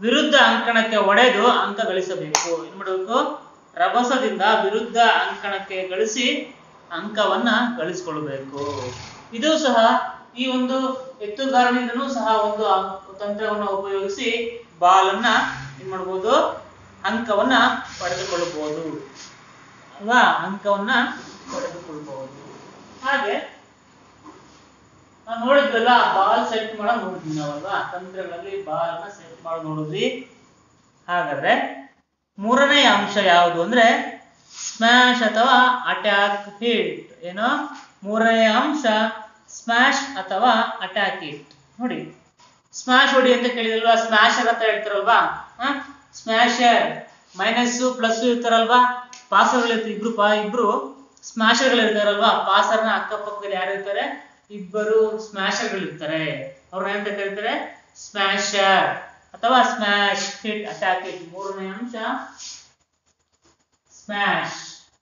ವಿರುದ್ಧ ಅಂಕಣಕ್ಕೆ ಒಡೆದು ಅಂಕ ಗಳಿಸಬೇಕು ಏನ್ ಮಾಡಬೇಕು ರಭಸದಿಂದ ವಿರುದ್ಧ ಅಂಕಣಕ್ಕೆ ಗಳಿಸಿ ಅಂಕವನ್ನ ಗಳಿಸಿಕೊಳ್ಬೇಕು ಇದು ಸಹ ಈ ಒಂದು ಎತ್ತುಗಾರನಿಂದನೂ ಸಹ ಒಂದು ಅಂ- ತಂತ್ರವನ್ನು ಉಪಯೋಗಿಸಿ ಬಾಲನ್ನ ಏನ್ ಮಾಡ್ಬೋದು ಅಂಕವನ್ನ ಪಡೆದುಕೊಳ್ಳಬಹುದು ಅಲ್ವಾ ಅಂಕವನ್ನ ಪಡೆದುಕೊಳ್ಬಹುದು ಹಾಗೆ ನಾವು ನೋಡಿದ್ವಲ್ಲ ಬಾಲ್ ಸೆಟ್ ಮಾಡೋದು ನೋಡಿದ್ವಿ ನಾವಲ್ವಾ ತಂತ್ರಗಳಲ್ಲಿ ಬಾಲ್ ನ ಸೆಟ್ ಮಾಡೋದು ನೋಡಿದ್ವಿ ಹಾಗಾದ್ರೆ ಮೂರನೇ ಅಂಶ ಯಾವುದು ಅಂದ್ರೆ ಸ್ಮ್ಯಾಶ್ ಅಥವಾ ಅಟ್ಯಾಕ್ ಹಿಟ್ ಏನು ಮೂರನೇ ಅಂಶ ಸ್ಮ್ಯಾಶ್ ಅಥವಾ ಅಟ್ಯಾಕ್ ಹಿಟ್ ನೋಡಿ ಸ್ಮ್ಯಾಶ್ ಹೊಡಿ ಅಂತ ಕೇಳಿದಲ್ವಾ ಸ್ಮ್ಯಾಶರ್ ಅಂತ ಹೇಳ್ತಾರಲ್ವಾ ಸ್ಮ್ಯಾಶರ್ ಮೈನಸ್ ಪ್ಲಸ್ ಇರ್ತಾರಲ್ವಾ ಪಾಸರ್ಗಳು ಇರ್ತಾರೆ ಇಬ್ರು ಪಾ ಇಬ್ರು ಸ್ಮ್ಯಾಶರ್ಗಳು ಇರ್ತಾರಲ್ವಾ ಪಾಸರ್ನ ಅಕ್ಕಪಕ್ಕದಲ್ಲಿ ಯಾರು ಇರ್ತಾರೆ ಇಬ್ಬರು ಸ್ಮ್ಯಾಶರ್ಗಳು ಇರ್ತಾರೆ ಅವ್ರನ್ನ ಏನಂತ ಕರೀತಾರೆ ಸ್ಮ್ಯಾಶರ್ ಅಥವಾ ಸ್ಮ್ಯಾಶ್ ಹಿಟ್ ಅಟ್ಯಾಕ್ ಹಿಟ್ ಮೂರನೇ ಅಂಶ ಸ್ಮ್ಯಾಶ್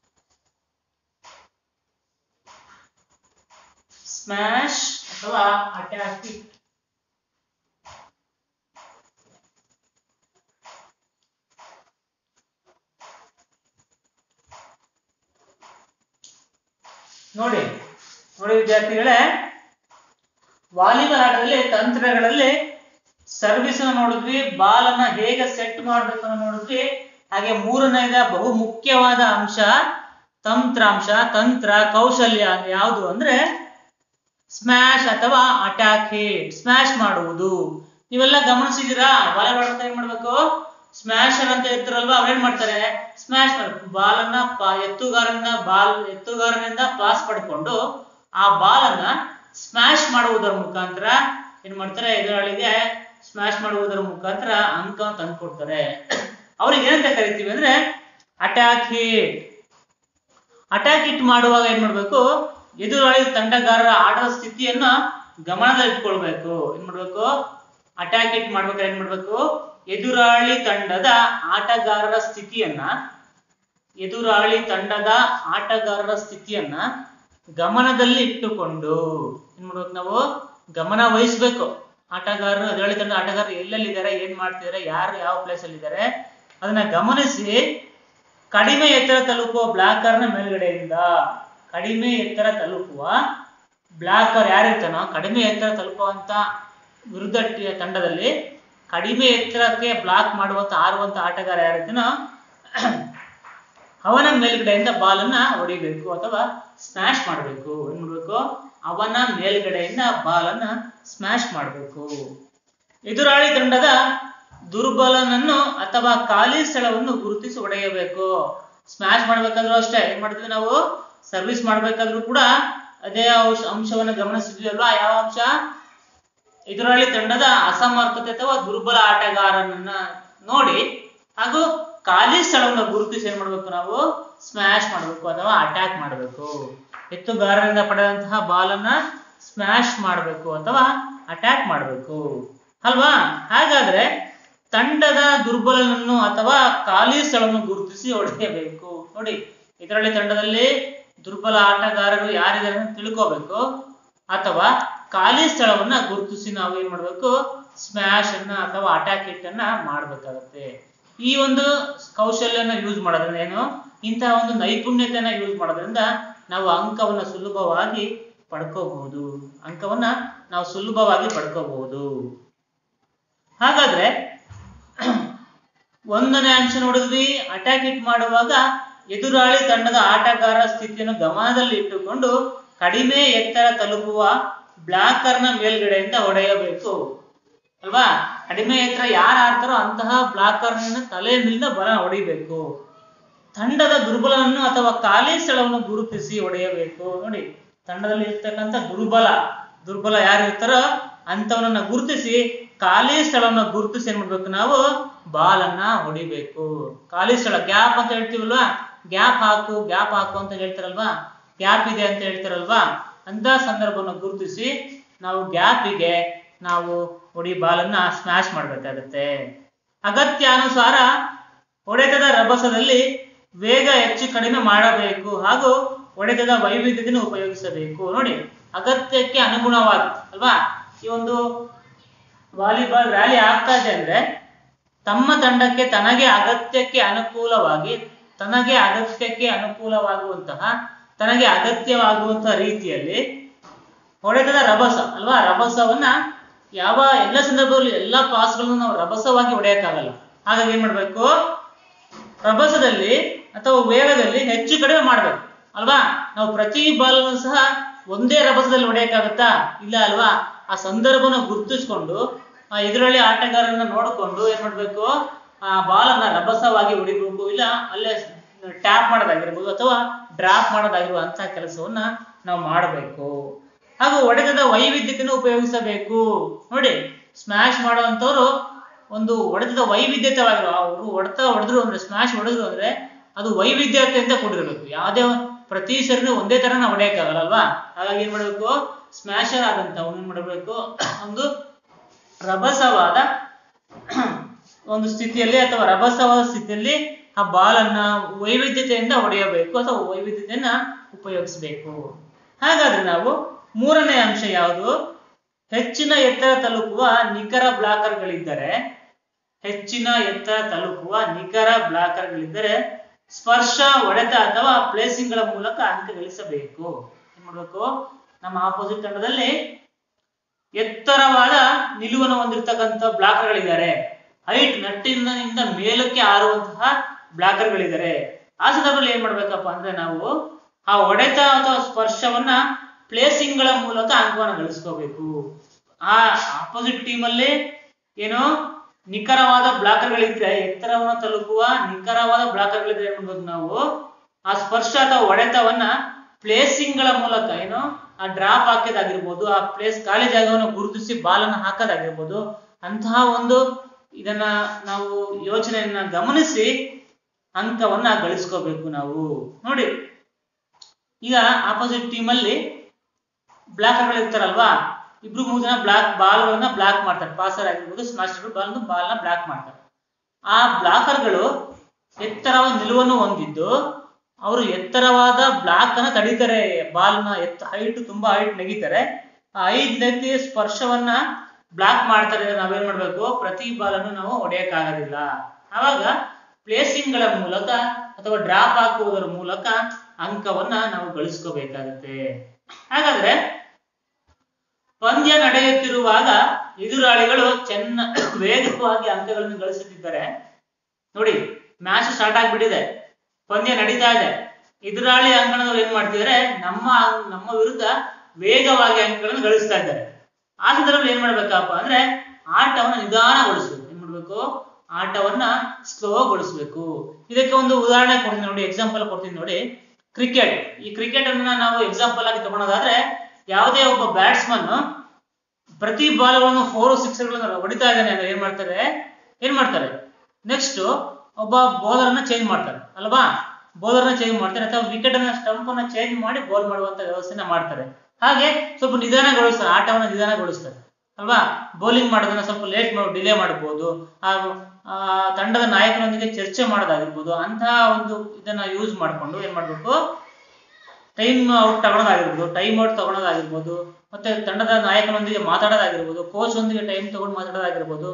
ಸ್ಮ್ಯಾಶ್ ಅಥವಾ ಅಟ್ಯಾಕ್ ಹಿಟ್ ನೋಡಿ ನೋಡಿ ವಿದ್ಯಾರ್ಥಿಗಳೇ ವಾಲಿಬಾಲ್ ಆಟದಲ್ಲಿ ತಂತ್ರಗಳಲ್ಲಿ ಸರ್ವಿಸ್ ನೋಡಿದ್ವಿ ಬಾಲ್ ಅನ್ನ ಹೇಗೆ ಸೆಟ್ ಮಾಡ್ಬೇಕು ಅನ್ನೋ ನೋಡಿದ್ವಿ ಹಾಗೆ ಮೂರನೇದ ಬಹು ಮುಖ್ಯವಾದ ಅಂಶ ತಂತ್ರಾಂಶ ತಂತ್ರ ಕೌಶಲ್ಯ ಯಾವುದು ಅಂದ್ರೆ ಸ್ಮ್ಯಾಶ್ ಅಥವಾ ಅಟ್ಯಾಕ್ ಹಿಟ್ ಸ್ಮ್ಯಾಶ್ ಮಾಡುವುದು ನೀವೆಲ್ಲ ಗಮನಿಸಿದಿರಾ ವಾಲಿಬಾಲ್ ಆಡ್ತಾ ಏನ್ ಮಾಡ್ಬೇಕು ಸ್ಮ್ಯಾಶರ್ ಅಂತ ಇರ್ತಾರಲ್ವಾ ಅವ್ರೇನ್ ಮಾಡ್ತಾರೆ ಸ್ಮ್ಯಾಶ್ ಮಾಡ್ಬೇಕು ಬಾಲ್ ಅನ್ನ ಪಾ- ಎತ್ತುಗಾರನಿಂದ ಬಾಲ್ ಎತ್ತುಗಾರನಿಂದ ಪಾಸ್ ಪಡ್ಕೊಂಡು ಆ ಬಾಲ್ ಅನ್ನ ಸ್ಮ್ಯಾಶ್ ಮಾಡುವುದರ ಮುಖಾಂತರ ಏನ್ ಮಾಡ್ತಾರೆ ಎದುರಾಳಿಗೆ ಸ್ಮ್ಯಾಶ್ ಮಾಡುವುದರ ಮುಖಾಂತರ ಅಂಕ ತಂದ್ಕೊಡ್ತಾರೆ ಅವ್ರಿಗೆ ಏನಂತ ಕರಿತೀವಿ ಅಂದ್ರೆ ಅಟ್ಯಾಕ್ ಹಿಟ್ ಅಟ್ಯಾಕ್ ಹಿಟ್ ಮಾಡುವಾಗ ಏನ್ ಮಾಡ್ಬೇಕು ಎದುರಾಳಿ ತಂಡಗಾರರ ಆಟದ ಸ್ಥಿತಿಯನ್ನ ಗಮನದಲ್ಲಿ ಇಟ್ಕೊಳ್ಬೇಕು ಏನ್ ಮಾಡ್ಬೇಕು ಅಟ್ಯಾಕ್ ಹಿಟ್ ಮಾಡ್ಬೇಕಾದ್ರೆ ಏನ್ ಮಾಡ್ಬೇಕು ಎದುರಾಳಿ ತಂಡದ ಆಟಗಾರರ ಸ್ಥಿತಿಯನ್ನ ಎದುರಾಳಿ ತಂಡದ ಆಟಗಾರರ ಸ್ಥಿತಿಯನ್ನ ಗಮನದಲ್ಲಿ ಇಟ್ಟುಕೊಂಡು ಏನ್ ಮಾಡ್ಬೇಕು ನಾವು ಗಮನ ವಹಿಸ್ಬೇಕು ಆಟಗಾರರು ಎದುರಾಳಿ ತಂಡ ಆಟಗಾರರು ಎಲ್ಲೆಲ್ಲಿದ್ದಾರೆ ಏನ್ ಮಾಡ್ತಿದ್ದಾರೆ ಯಾರು ಯಾವ ಪ್ಲೇಸ್ ಅಲ್ಲಿ ಇದ್ದಾರೆ ಅದನ್ನ ಗಮನಿಸಿ ಕಡಿಮೆ ಎತ್ತರ ತಲುಪುವ ಬ್ಲಾಕರ್ನ ಮೇಲ್ಗಡೆಯಿಂದ ಕಡಿಮೆ ಎತ್ತರ ತಲುಪುವ ಬ್ಲಾಕರ್ ಯಾರಿರ್ತಾನೋ ಕಡಿಮೆ ಎತ್ತರ ತಲುಪುವಂತ ವಿರುದ್ಧ ಟಿ- ತಂಡದಲ್ಲಿ ಕಡಿಮೆ ಎತ್ತರಕ್ಕೆ ಬ್ಲಾಕ್ ಮಾಡುವಂತ ಆರುವಂತ ಆಟಗಾರ ಯಾರಿರ್ತಾನೋ ಅವನ ಮೇಲ್ಗಡೆಯಿಂದ ಬಾಲನ್ನ ಹೊಡಿಬೇಕು ಅಥವಾ ಸ್ಮ್ಯಾಶ್ ಮಾಡಬೇಕು ಏನ್ ಮಾಡ್ಬೇಕು ಅವನ ಮೇಲ್ಗಡೆಯಿಂದ ಬಾಲನ್ನ ಸ್ಮ್ಯಾಶ್ ಮಾಡಬೇಕು ಎದುರಾಳಿ ತಂಡದ ದುರ್ಬಲನನ್ನು ಅಥವಾ ಖಾಲಿ ಸ್ಥಳವನ್ನು ಗುರುತಿಸಿ ಹೊಡೆಯಬೇಕು ಸ್ಮ್ಯಾಶ್ ಮಾಡ್ಬೇಕಾದ್ರೂ ಅಷ್ಟೇ ಏನ್ ಮಾಡ್ತೀವಿ ನಾವು ಸರ್ವಿಸ್ ಮಾಡ್ಬೇಕಾದ್ರೂ ಕೂಡ ಅದೇ ಅಂಶ ಅಂಶವನ್ನು ಗಮನಿಸಿದ್ವಿ ಅಲ್ವಾ ಯಾವ ಅಂಶ ಎದುರಾಳಿ ತಂಡದ ಅಸಮರ್ಥತೆ ಅಥವಾ ದುರ್ಬಲ ಆಟಗಾರನನ್ನ ನೋಡಿ ಹಾಗೂ ಖಾಲಿ ಸ್ಥಳವನ್ನು ಗುರುತಿಸಿ ಏನ್ ಮಾಡ್ಬೇಕು ನಾವು ಸ್ಮ್ಯಾಶ್ ಮಾಡಬೇಕು ಅಥವಾ ಅಟ್ಯಾಕ್ ಮಾಡಬೇಕು ಎತ್ತುಗಾರರಿಂದ ಪಡೆದಂತಹ ಬಾಲನ್ನ ಸ್ಮ್ಯಾಶ್ ಮಾಡಬೇಕು ಅಥವಾ ಅಟ್ಯಾಕ್ ಮಾಡಬೇಕು ಅಲ್ವಾ ಹಾಗಾದ್ರೆ ತಂಡದ ದುರ್ಬಲನನ್ನು ಅಥವಾ ಖಾಲಿ ಸ್ಥಳವನ್ನು ಗುರುತಿಸಿ ಹೊಡೆಯಬೇಕು ನೋಡಿ ಇದರಲ್ಲಿ ತಂಡದಲ್ಲಿ ದುರ್ಬಲ ಆಟಗಾರರು ಯಾರಿದ್ದಾರೆ ಅಂತ ತಿಳ್ಕೋಬೇಕು ಅಥವಾ ಖಾಲಿ ಸ್ಥಳವನ್ನ ಗುರುತಿಸಿ ನಾವು ಏನ್ ಮಾಡ್ಬೇಕು ಸ್ಮ್ಯಾಶ್ ಅನ್ನ ಅಥವಾ ಅಟ್ಯಾಕ್ ಹಿಟ್ ಅನ್ನ ಮಾಡ್ಬೇಕಾಗತ್ತೆ ಈ ಒಂದು ಕೌಶಲ್ಯನ ಯೂಸ್ ಮಾಡೋದ್ರಿಂದ ಏನು ಇಂತಹ ಒಂದು ನೈಪುಣ್ಯತೆಯನ್ನ ಯೂಸ್ ಮಾಡೋದ್ರಿಂದ ನಾವು ಅಂಕವನ್ನ ಸುಲಭವಾಗಿ ಪಡ್ಕೋಬಹುದು ಅಂಕವನ್ನ ನಾವು ಸುಲಭವಾಗಿ ಪಡ್ಕೋಬಹುದು ಹಾಗಾದ್ರೆ ಒಂದನೇ ಅಂಶ ನೋಡಿದ್ವಿ ಅಟ್ಯಾಕ್ ಹಿಟ್ ಮಾಡುವಾಗ ಎದುರಾಳಿ ತಂಡದ ಆಟಗಾರರ ಸ್ಥಿತಿಯನ್ನು ಗಮನದಲ್ಲಿ ಇಟ್ಟುಕೊಂಡು ಕಡಿಮೆ ಎತ್ತರ ತಲುಪುವ ಬ್ಲಾಕರ್ನ ಮೇಲ್ಗಡೆಯಿಂದ ಹೊಡೆಯಬೇಕು ಅಲ್ವಾ ಕಡಿಮೆ ಎತ್ತರ ಯಾರು ಆಡ್ತಾರೋ ಅಂತಹ ಬ್ಲಾಕರ್ನ ತಲೆಯ ಮೇಲಿಂದ ಬಲ ಹೊಡಿಬೇಕು ತಂಡದ ದುರ್ಬಲನನ್ನು ಅಥವಾ ಖಾಲಿ ಸ್ಥಳವನ್ನು ಗುರುತಿಸಿ ಹೊಡೆಯಬೇಕು ನೋಡಿ ತಂಡದಲ್ಲಿ ಇರ್ತಕ್ಕಂಥ ದುರ್ಬಲ ದುರ್ಬಲ ಯಾರು ಇರ್ತಾರೋ ಅಂತವನನ್ನ ಗುರುತಿಸಿ ಖಾಲಿ ಸ್ಥಳವನ್ನ ಗುರುತಿಸಿ ಏನ್ ಮಾಡ್ಬೇಕು ನಾವು ಬಾಲನ್ನ ಹೊಡಿಬೇಕು ಖಾಲಿ ಸ್ಥಳ ಗ್ಯಾಪ್ ಅಂತ ಹೇಳ್ತೀವಲ್ವಾ ಗ್ಯಾಪ್ ಹಾಕು ಗ್ಯಾಪ್ ಹಾಕು ಅಂತ ಹೇಳ್ತಾರಲ್ವಾ ಗ್ಯಾಪ್ ಇದೆ ಅಂತ ಹೇಳ್ತಾರಲ್ವಾ ಅಂತ ಸಂದರ್ಭವನ್ನು ಗುರುತಿಸಿ ನಾವು ಗ್ಯಾಪಿಗೆ ನಾವು ಹೊಡಿ ಬಾಲನ್ನ ಸ್ಮ್ಯಾಶ್ ಮಾಡ್ಬೇಕಾಗತ್ತೆ ಅಗತ್ಯಾನುಸಾರ ಹೊಡೆತದ ರಭಸದಲ್ಲಿ ವೇಗ ಹೆಚ್ಚು ಕಡಿಮೆ ಮಾಡಬೇಕು ಹಾಗೂ ಹೊಡೆತದ ವೈವಿಧ್ಯತೆಯನ್ನು ಉಪಯೋಗಿಸಬೇಕು ನೋಡಿ ಅಗತ್ಯಕ್ಕೆ ಅನುಗುಣವಾಗಿ ಅಲ್ವಾ ಈ ಒಂದು ವಾಲಿಬಾಲ್ ರ್ಯಾಲಿ ಆಗ್ತಾ ಇದೆ ಅಂದ್ರೆ ತಮ್ಮ ತಂಡಕ್ಕೆ ತನಗೆ ಅಗತ್ಯಕ್ಕೆ ಅನುಕೂಲವಾಗಿ ತನಗೆ ಅಗತ್ಯಕ್ಕೆ ಅನುಕೂಲವಾಗುವಂತಹ ತನಗೆ ಅಗತ್ಯವಾಗುವಂತಹ ರೀತಿಯಲ್ಲಿ ಹೊಡೆತದ ರಭಸ ಅಲ್ವಾ ರಭಸವನ್ನ ಯಾವ ಎಲ್ಲ ಸಂದರ್ಭದಲ್ಲೂ ಎಲ್ಲ ಪಾಸ್ಗಳನ್ನು ನಾವು ರಭಸವಾಗಿ ಹೊಡೆಯಕ್ಕಾಗಲ್ಲ ಹಾಗಾಗಿ ಏನ್ ಮಾಡ್ಬೇಕು ರಭಸದಲ್ಲಿ ಅಥವಾ ವೇಗದಲ್ಲಿ ಹೆಚ್ಚು ಕಡಿಮೆ ಮಾಡ್ಬೇಕು ಅಲ್ವಾ ನಾವು ಪ್ರತಿ ಬಾಲನ್ನು ಸಹ ಒಂದೇ ರಭಸದಲ್ಲಿ ಹೊಡೆಯಕ್ಕಾಗತ್ತಾ ಇಲ್ಲ ಅಲ್ವಾ ಆ ಸಂದರ್ಭನ ಗುರುತಿಸ್ಕೊಂಡು ಆ ಎದುರಲ್ಲಿ ಆಟಗಾರರನ್ನ ನೋಡಿಕೊಂಡು ಏನ್ ಮಾಡ್ಬೇಕು ಆ ಬಾಲನ್ನ ರಭಸವಾಗಿ ಹೊಡಿಬೇಕು ಇಲ್ಲ ಅಲ್ಲೇ ಟ್ಯಾಪ್ ಮಾಡೋದಾಗಿರ್ಬೋದು ಅಥವಾ ಡ್ರಾಪ್ ಮಾಡೋದಾಗಿರುವ ಅಂತ ಕೆಲಸವನ್ನ ನಾವು ಮಾಡಬೇಕು ಹಾಗೂ ಹೊಡೆತದ ವೈವಿಧ್ಯತೆಯನ್ನು ಉಪಯೋಗಿಸಬೇಕು ನೋಡಿ ಸ್ಮ್ಯಾಶ್ ಮಾಡುವಂತವ್ರು ಒಂದು ಹೊಡೆತದ ವೈವಿಧ್ಯತೆವಾಗಿರೋ ಅವರು ಹೊಡೆತ ಹೊಡೆದ್ರು ಅಂದ್ರೆ ಸ್ಮ್ಯಾಶ್ ಹೊಡೆದ್ರು ಅಂದ್ರೆ ಅದು ವೈವಿಧ್ಯತೆಯಿಂದ ಕೂಡಿರಬೇಕು ಯಾವುದೇ ಪ್ರತಿ ಸರಿನೂ ಒಂದೇ ತರ ನಾವು ಹೊಡೆಯಕ್ಕಾಗಲ್ಲ ಅಲ್ವಾ ಹಾಗಾಗಿ ಏನ್ ಮಾಡ್ಬೇಕು ಸ್ಮ್ಯಾಶರ್ ಆದಂತ ಏನ್ ಮಾಡಬೇಕು ಒಂದು ರಭಸವಾದ ಒಂದು ಸ್ಥಿತಿಯಲ್ಲಿ ಅಥವಾ ರಭಸವಾದ ಸ್ಥಿತಿಯಲ್ಲಿ ಆ ಬಾಲನ್ನ ವೈವಿಧ್ಯತೆಯಿಂದ ಹೊಡೆಯಬೇಕು ಅಥವಾ ವೈವಿಧ್ಯತೆಯನ್ನ ಉಪಯೋಗಿಸಬೇಕು ಹಾಗಾದ್ರೆ ನಾವು ಮೂರನೇ ಅಂಶ ಯಾವುದು ಹೆಚ್ಚಿನ ಎತ್ತರ ತಲುಪುವ ನಿಖರ ಬ್ಲಾಕರ್ಗಳಿದ್ದರೆ ಹೆಚ್ಚಿನ ಎತ್ತರ ತಲುಪುವ ನಿಖರ ಬ್ಲಾಕರ್ಗಳಿದ್ದರೆ ಸ್ಪರ್ಶ ಹೊಡೆತ ಅಥವಾ ಪ್ಲೇಸಿಂಗ್ ಗಳ ಮೂಲಕ ಅಂಕ ಗಳಿಸಬೇಕು ಏನ್ ಮಾಡ್ಬೇಕು ನಮ್ಮ ಆಪೋಸಿಟ್ ತಂಡದಲ್ಲಿ ಎತ್ತರವಾದ ನಿಲುವನ್ನು ಹೊಂದಿರತಕ್ಕಂಥ ಬ್ಲಾಕರ್ಗಳಿದ್ದಾರೆ ಹೈಟ್ ನಟ್ಟಿನಿಂದ ಮೇಲಕ್ಕೆ ಆರುವಂತಹ ಬ್ಲಾಕರ್ಗಳಿದ್ದಾರೆ ಆ ಸಂದರ್ಭದಲ್ಲಿ ಏನ್ ಮಾಡ್ಬೇಕಪ್ಪ ಅಂದ್ರೆ ನಾವು ಆ ಹೊಡೆತ ಅಥವಾ ಸ್ಪರ್ಶವನ್ನ ಪ್ಲೇಸಿಂಗ್ ಗಳ ಮೂಲಕ ಅಂಕವನ್ನು ಗಳಿಸ್ಕೋಬೇಕು ಆ ಆಪೋಸಿಟ್ ಟೀಮ್ ಅಲ್ಲಿ ಏನು ನಿಖರವಾದ ಬ್ಲಾಕರ್ಗಳಿದ್ರೆ ಎತ್ತರವನ್ನು ತಲುಪುವ ನಿಖರವಾದ ಬ್ಲಾಕರ್ಗಳಿದ್ರೆ ಏನ್ ಮಾಡ್ಬೇಕು ನಾವು ಆ ಸ್ಪರ್ಶ ಅಥವಾ ಹೊಡೆತವನ್ನ ಪ್ಲೇಸಿಂಗ್ ಗಳ ಮೂಲಕ ಏನು ಆ ಡ್ರಾಪ್ ಹಾಕೋದಾಗಿರ್ಬೋದು ಆ ಪ್ಲೇಸ್ ಖಾಲಿ ಜಾಗವನ್ನು ಗುರುತಿಸಿ ಬಾಲನ್ನು ಹಾಕೋದಾಗಿರ್ಬೋದು ಅಂತಹ ಒಂದು ಇದನ್ನ ನಾವು ಯೋಚನೆಯನ್ನ ಗಮನಿಸಿ ಅಂಕವನ್ನ ಗಳಿಸ್ಕೋಬೇಕು ನಾವು ನೋಡಿ ಈಗ ಆಪೋಸಿಟ್ ಟೀಮ್ ಅಲ್ಲಿ ಬ್ಲಾಕರ್ಗಳು ಇರ್ತಾರಲ್ವಾ ಇಬ್ರು ಮೂರು ಜನ ಬ್ಲಾಕ್ ಬಾಲ್ಗಳನ್ನ ಬ್ಲಾಕ್ ಮಾಡ್ತಾರೆ ಪಾಸರ್ ಆಗಿರ್ಬೋದು ಸ್ಮಾಶರ್ ಬಾಲ್ ಬಾಲ್ನ ಬ್ಲಾಕ್ ಮಾಡ್ತಾರೆ ಆ ಬ್ಲಾಕರ್ಗಳು ಎತ್ತರವಾದ ನಿಲುವನ್ನು ಹೊಂದಿದ್ದು ಅವರು ಎತ್ತರವಾದ ಬ್ಲಾಕ್ ಅನ್ನ ತಡೀತಾರೆ ಬಾಲ್ನ ಎತ್ತ ಹೈಟ್ ತುಂಬಾ ಹೈಟ್ ನೆಗಿತಾರೆ ಆ ಐದ್ ನೆತ್ತಿ ಸ್ಪರ್ಶವನ್ನ ಬ್ಲಾಕ್ ಮಾಡ್ತಾರೆ ನಾವೇನ್ ಮಾಡ್ಬೇಕು ಪ್ರತಿ ಬಾಲನ್ನು ನಾವು ಹೊಡೆಯಕ್ಕಾಗೋದಿಲ್ಲ ಆವಾಗ ಪ್ಲೇಸಿಂಗ್ ಗಳ ಮೂಲಕ ಅಥವಾ ಡ್ರಾಪ್ ಹಾಕುವುದರ ಮೂಲಕ ಅಂಕವನ್ನ ನಾವು ಗಳಿಸ್ಕೋಬೇಕಾಗತ್ತೆ ಹಾಗಾದ್ರೆ ಪಂದ್ಯ ನಡೆಯುತ್ತಿರುವಾಗ ಎದುರಾಳಿಗಳು ಚೆನ್ನ ವೇಗವಾಗಿ ಅಂಕಗಳನ್ನು ಗಳಿಸುತ್ತಿದ್ದಾರೆ ನೋಡಿ ಮ್ಯಾಚ್ ಸ್ಟಾರ್ಟ್ ಆಗ್ಬಿಟ್ಟಿದೆ ಪಂದ್ಯ ನಡೀತಾ ಇದೆ ಎದುರಾಳಿ ಅಂಕಣದವ್ರು ಏನ್ ಮಾಡ್ತಿದ್ದಾರೆ ನಮ್ಮ ನಮ್ಮ ವಿರುದ್ಧ ವೇಗವಾಗಿ ಅಂಕಗಳನ್ನು ಗಳಿಸ್ತಾ ಇದ್ದಾರೆ ಆ ಸಂದರ್ಭದಲ್ಲಿ ಏನ್ ಮಾಡ್ಬೇಕಪ್ಪ ಅಂದ್ರೆ ಆಟವನ್ನ ನಿಧಾನಗೊಳಿಸ್ಬೇಕು ಏನ್ ಮಾಡ್ಬೇಕು ಆಟವನ್ನ ಸ್ಲೋಗೊಳಿಸ್ಬೇಕು ಇದಕ್ಕೆ ಒಂದು ಉದಾಹರಣೆ ಕೊಡ್ತೀನಿ ನೋಡಿ ಎಕ್ಸಾಂಪಲ್ ಕೊಡ್ತೀನಿ ನೋಡಿ ಕ್ರಿಕೆಟ್ ಈ ಕ್ರಿಕೆಟ್ ಅನ್ನ ನಾವು ಎಕ್ಸಾಂಪಲ್ ಆಗಿ ತಗೊಳೋದಾದ್ರೆ ಯಾವುದೇ ಒಬ್ಬ ಬ್ಯಾಟ್ಸ್ಮನ್ ಪ್ರತಿ ಬಾಲ್ಗಳನ್ನು ಫೋರ್ ಸಿಕ್ಸ್ಗಳನ್ನು ಹೊಡಿತಾ ಇದ್ದಾನೆ ಅಂದ್ರೆ ಏನ್ ಮಾಡ್ತಾರೆ ಏನ್ ಮಾಡ್ತಾರೆ ನೆಕ್ಸ್ಟ್ ಒಬ್ಬ ಬೌಲರ್ ಅನ್ನ ಚೇಂಜ್ ಮಾಡ್ತಾರೆ ಅಲ್ವಾ ಬೌಲರ್ ನ ಚೇಂಜ್ ಮಾಡ್ತಾರೆ ಅಥವಾ ವಿಕೆಟ್ ಅನ್ನ ಸ್ಟಂಪ್ ಅನ್ನ ಚೇಂಜ್ ಮಾಡಿ ಬೌಲ್ ಮಾಡುವಂತ ವ್ಯವಸ್ಥೆನ ಮಾಡ್ತಾರೆ ಹಾಗೆ ಸ್ವಲ್ಪ ನಿಧಾನಗೊಳಿಸ್ತಾರೆ ಆಟವನ್ನ ನಿಧಾನಗೊಳಿಸ್ತಾರೆ ಅಲ್ವಾ ಬೌಲಿಂಗ್ ಮಾಡೋದನ್ನ ಸ್ವಲ್ಪ ಲೇಟ್ ಮಾಡಿ ಡಿಲೇ ಮಾಡಬಹುದು ಹಾಗೂ ಆ ತಂಡದ ನಾಯಕರೊಂದಿಗೆ ಚರ್ಚೆ ಮಾಡೋದಾಗಿರ್ಬೋದು ಅಂತಹ ಒಂದು ಇದನ್ನ ಯೂಸ್ ಮಾಡ್ಕೊಂಡು ಏನ್ ಮಾಡ್ಬೇಕು ಟೈಮ್ ಔಟ್ ತಗೊಳೋದಾಗಿರ್ಬೋದು ಟೈಮ್ ಔಟ್ ತಗೊಳೋದಾಗಿರ್ಬೋದು ಮತ್ತೆ ತಂಡದ ನಾಯಕನೊಂದಿಗೆ ಮಾತಾಡೋದಾಗಿರ್ಬೋದು ಕೋಚ್ ಒಂದಿಗೆ ಟೈಮ್ ತಗೊಂಡು ಮಾತಾಡೋದಾಗಿರ್ಬೋದು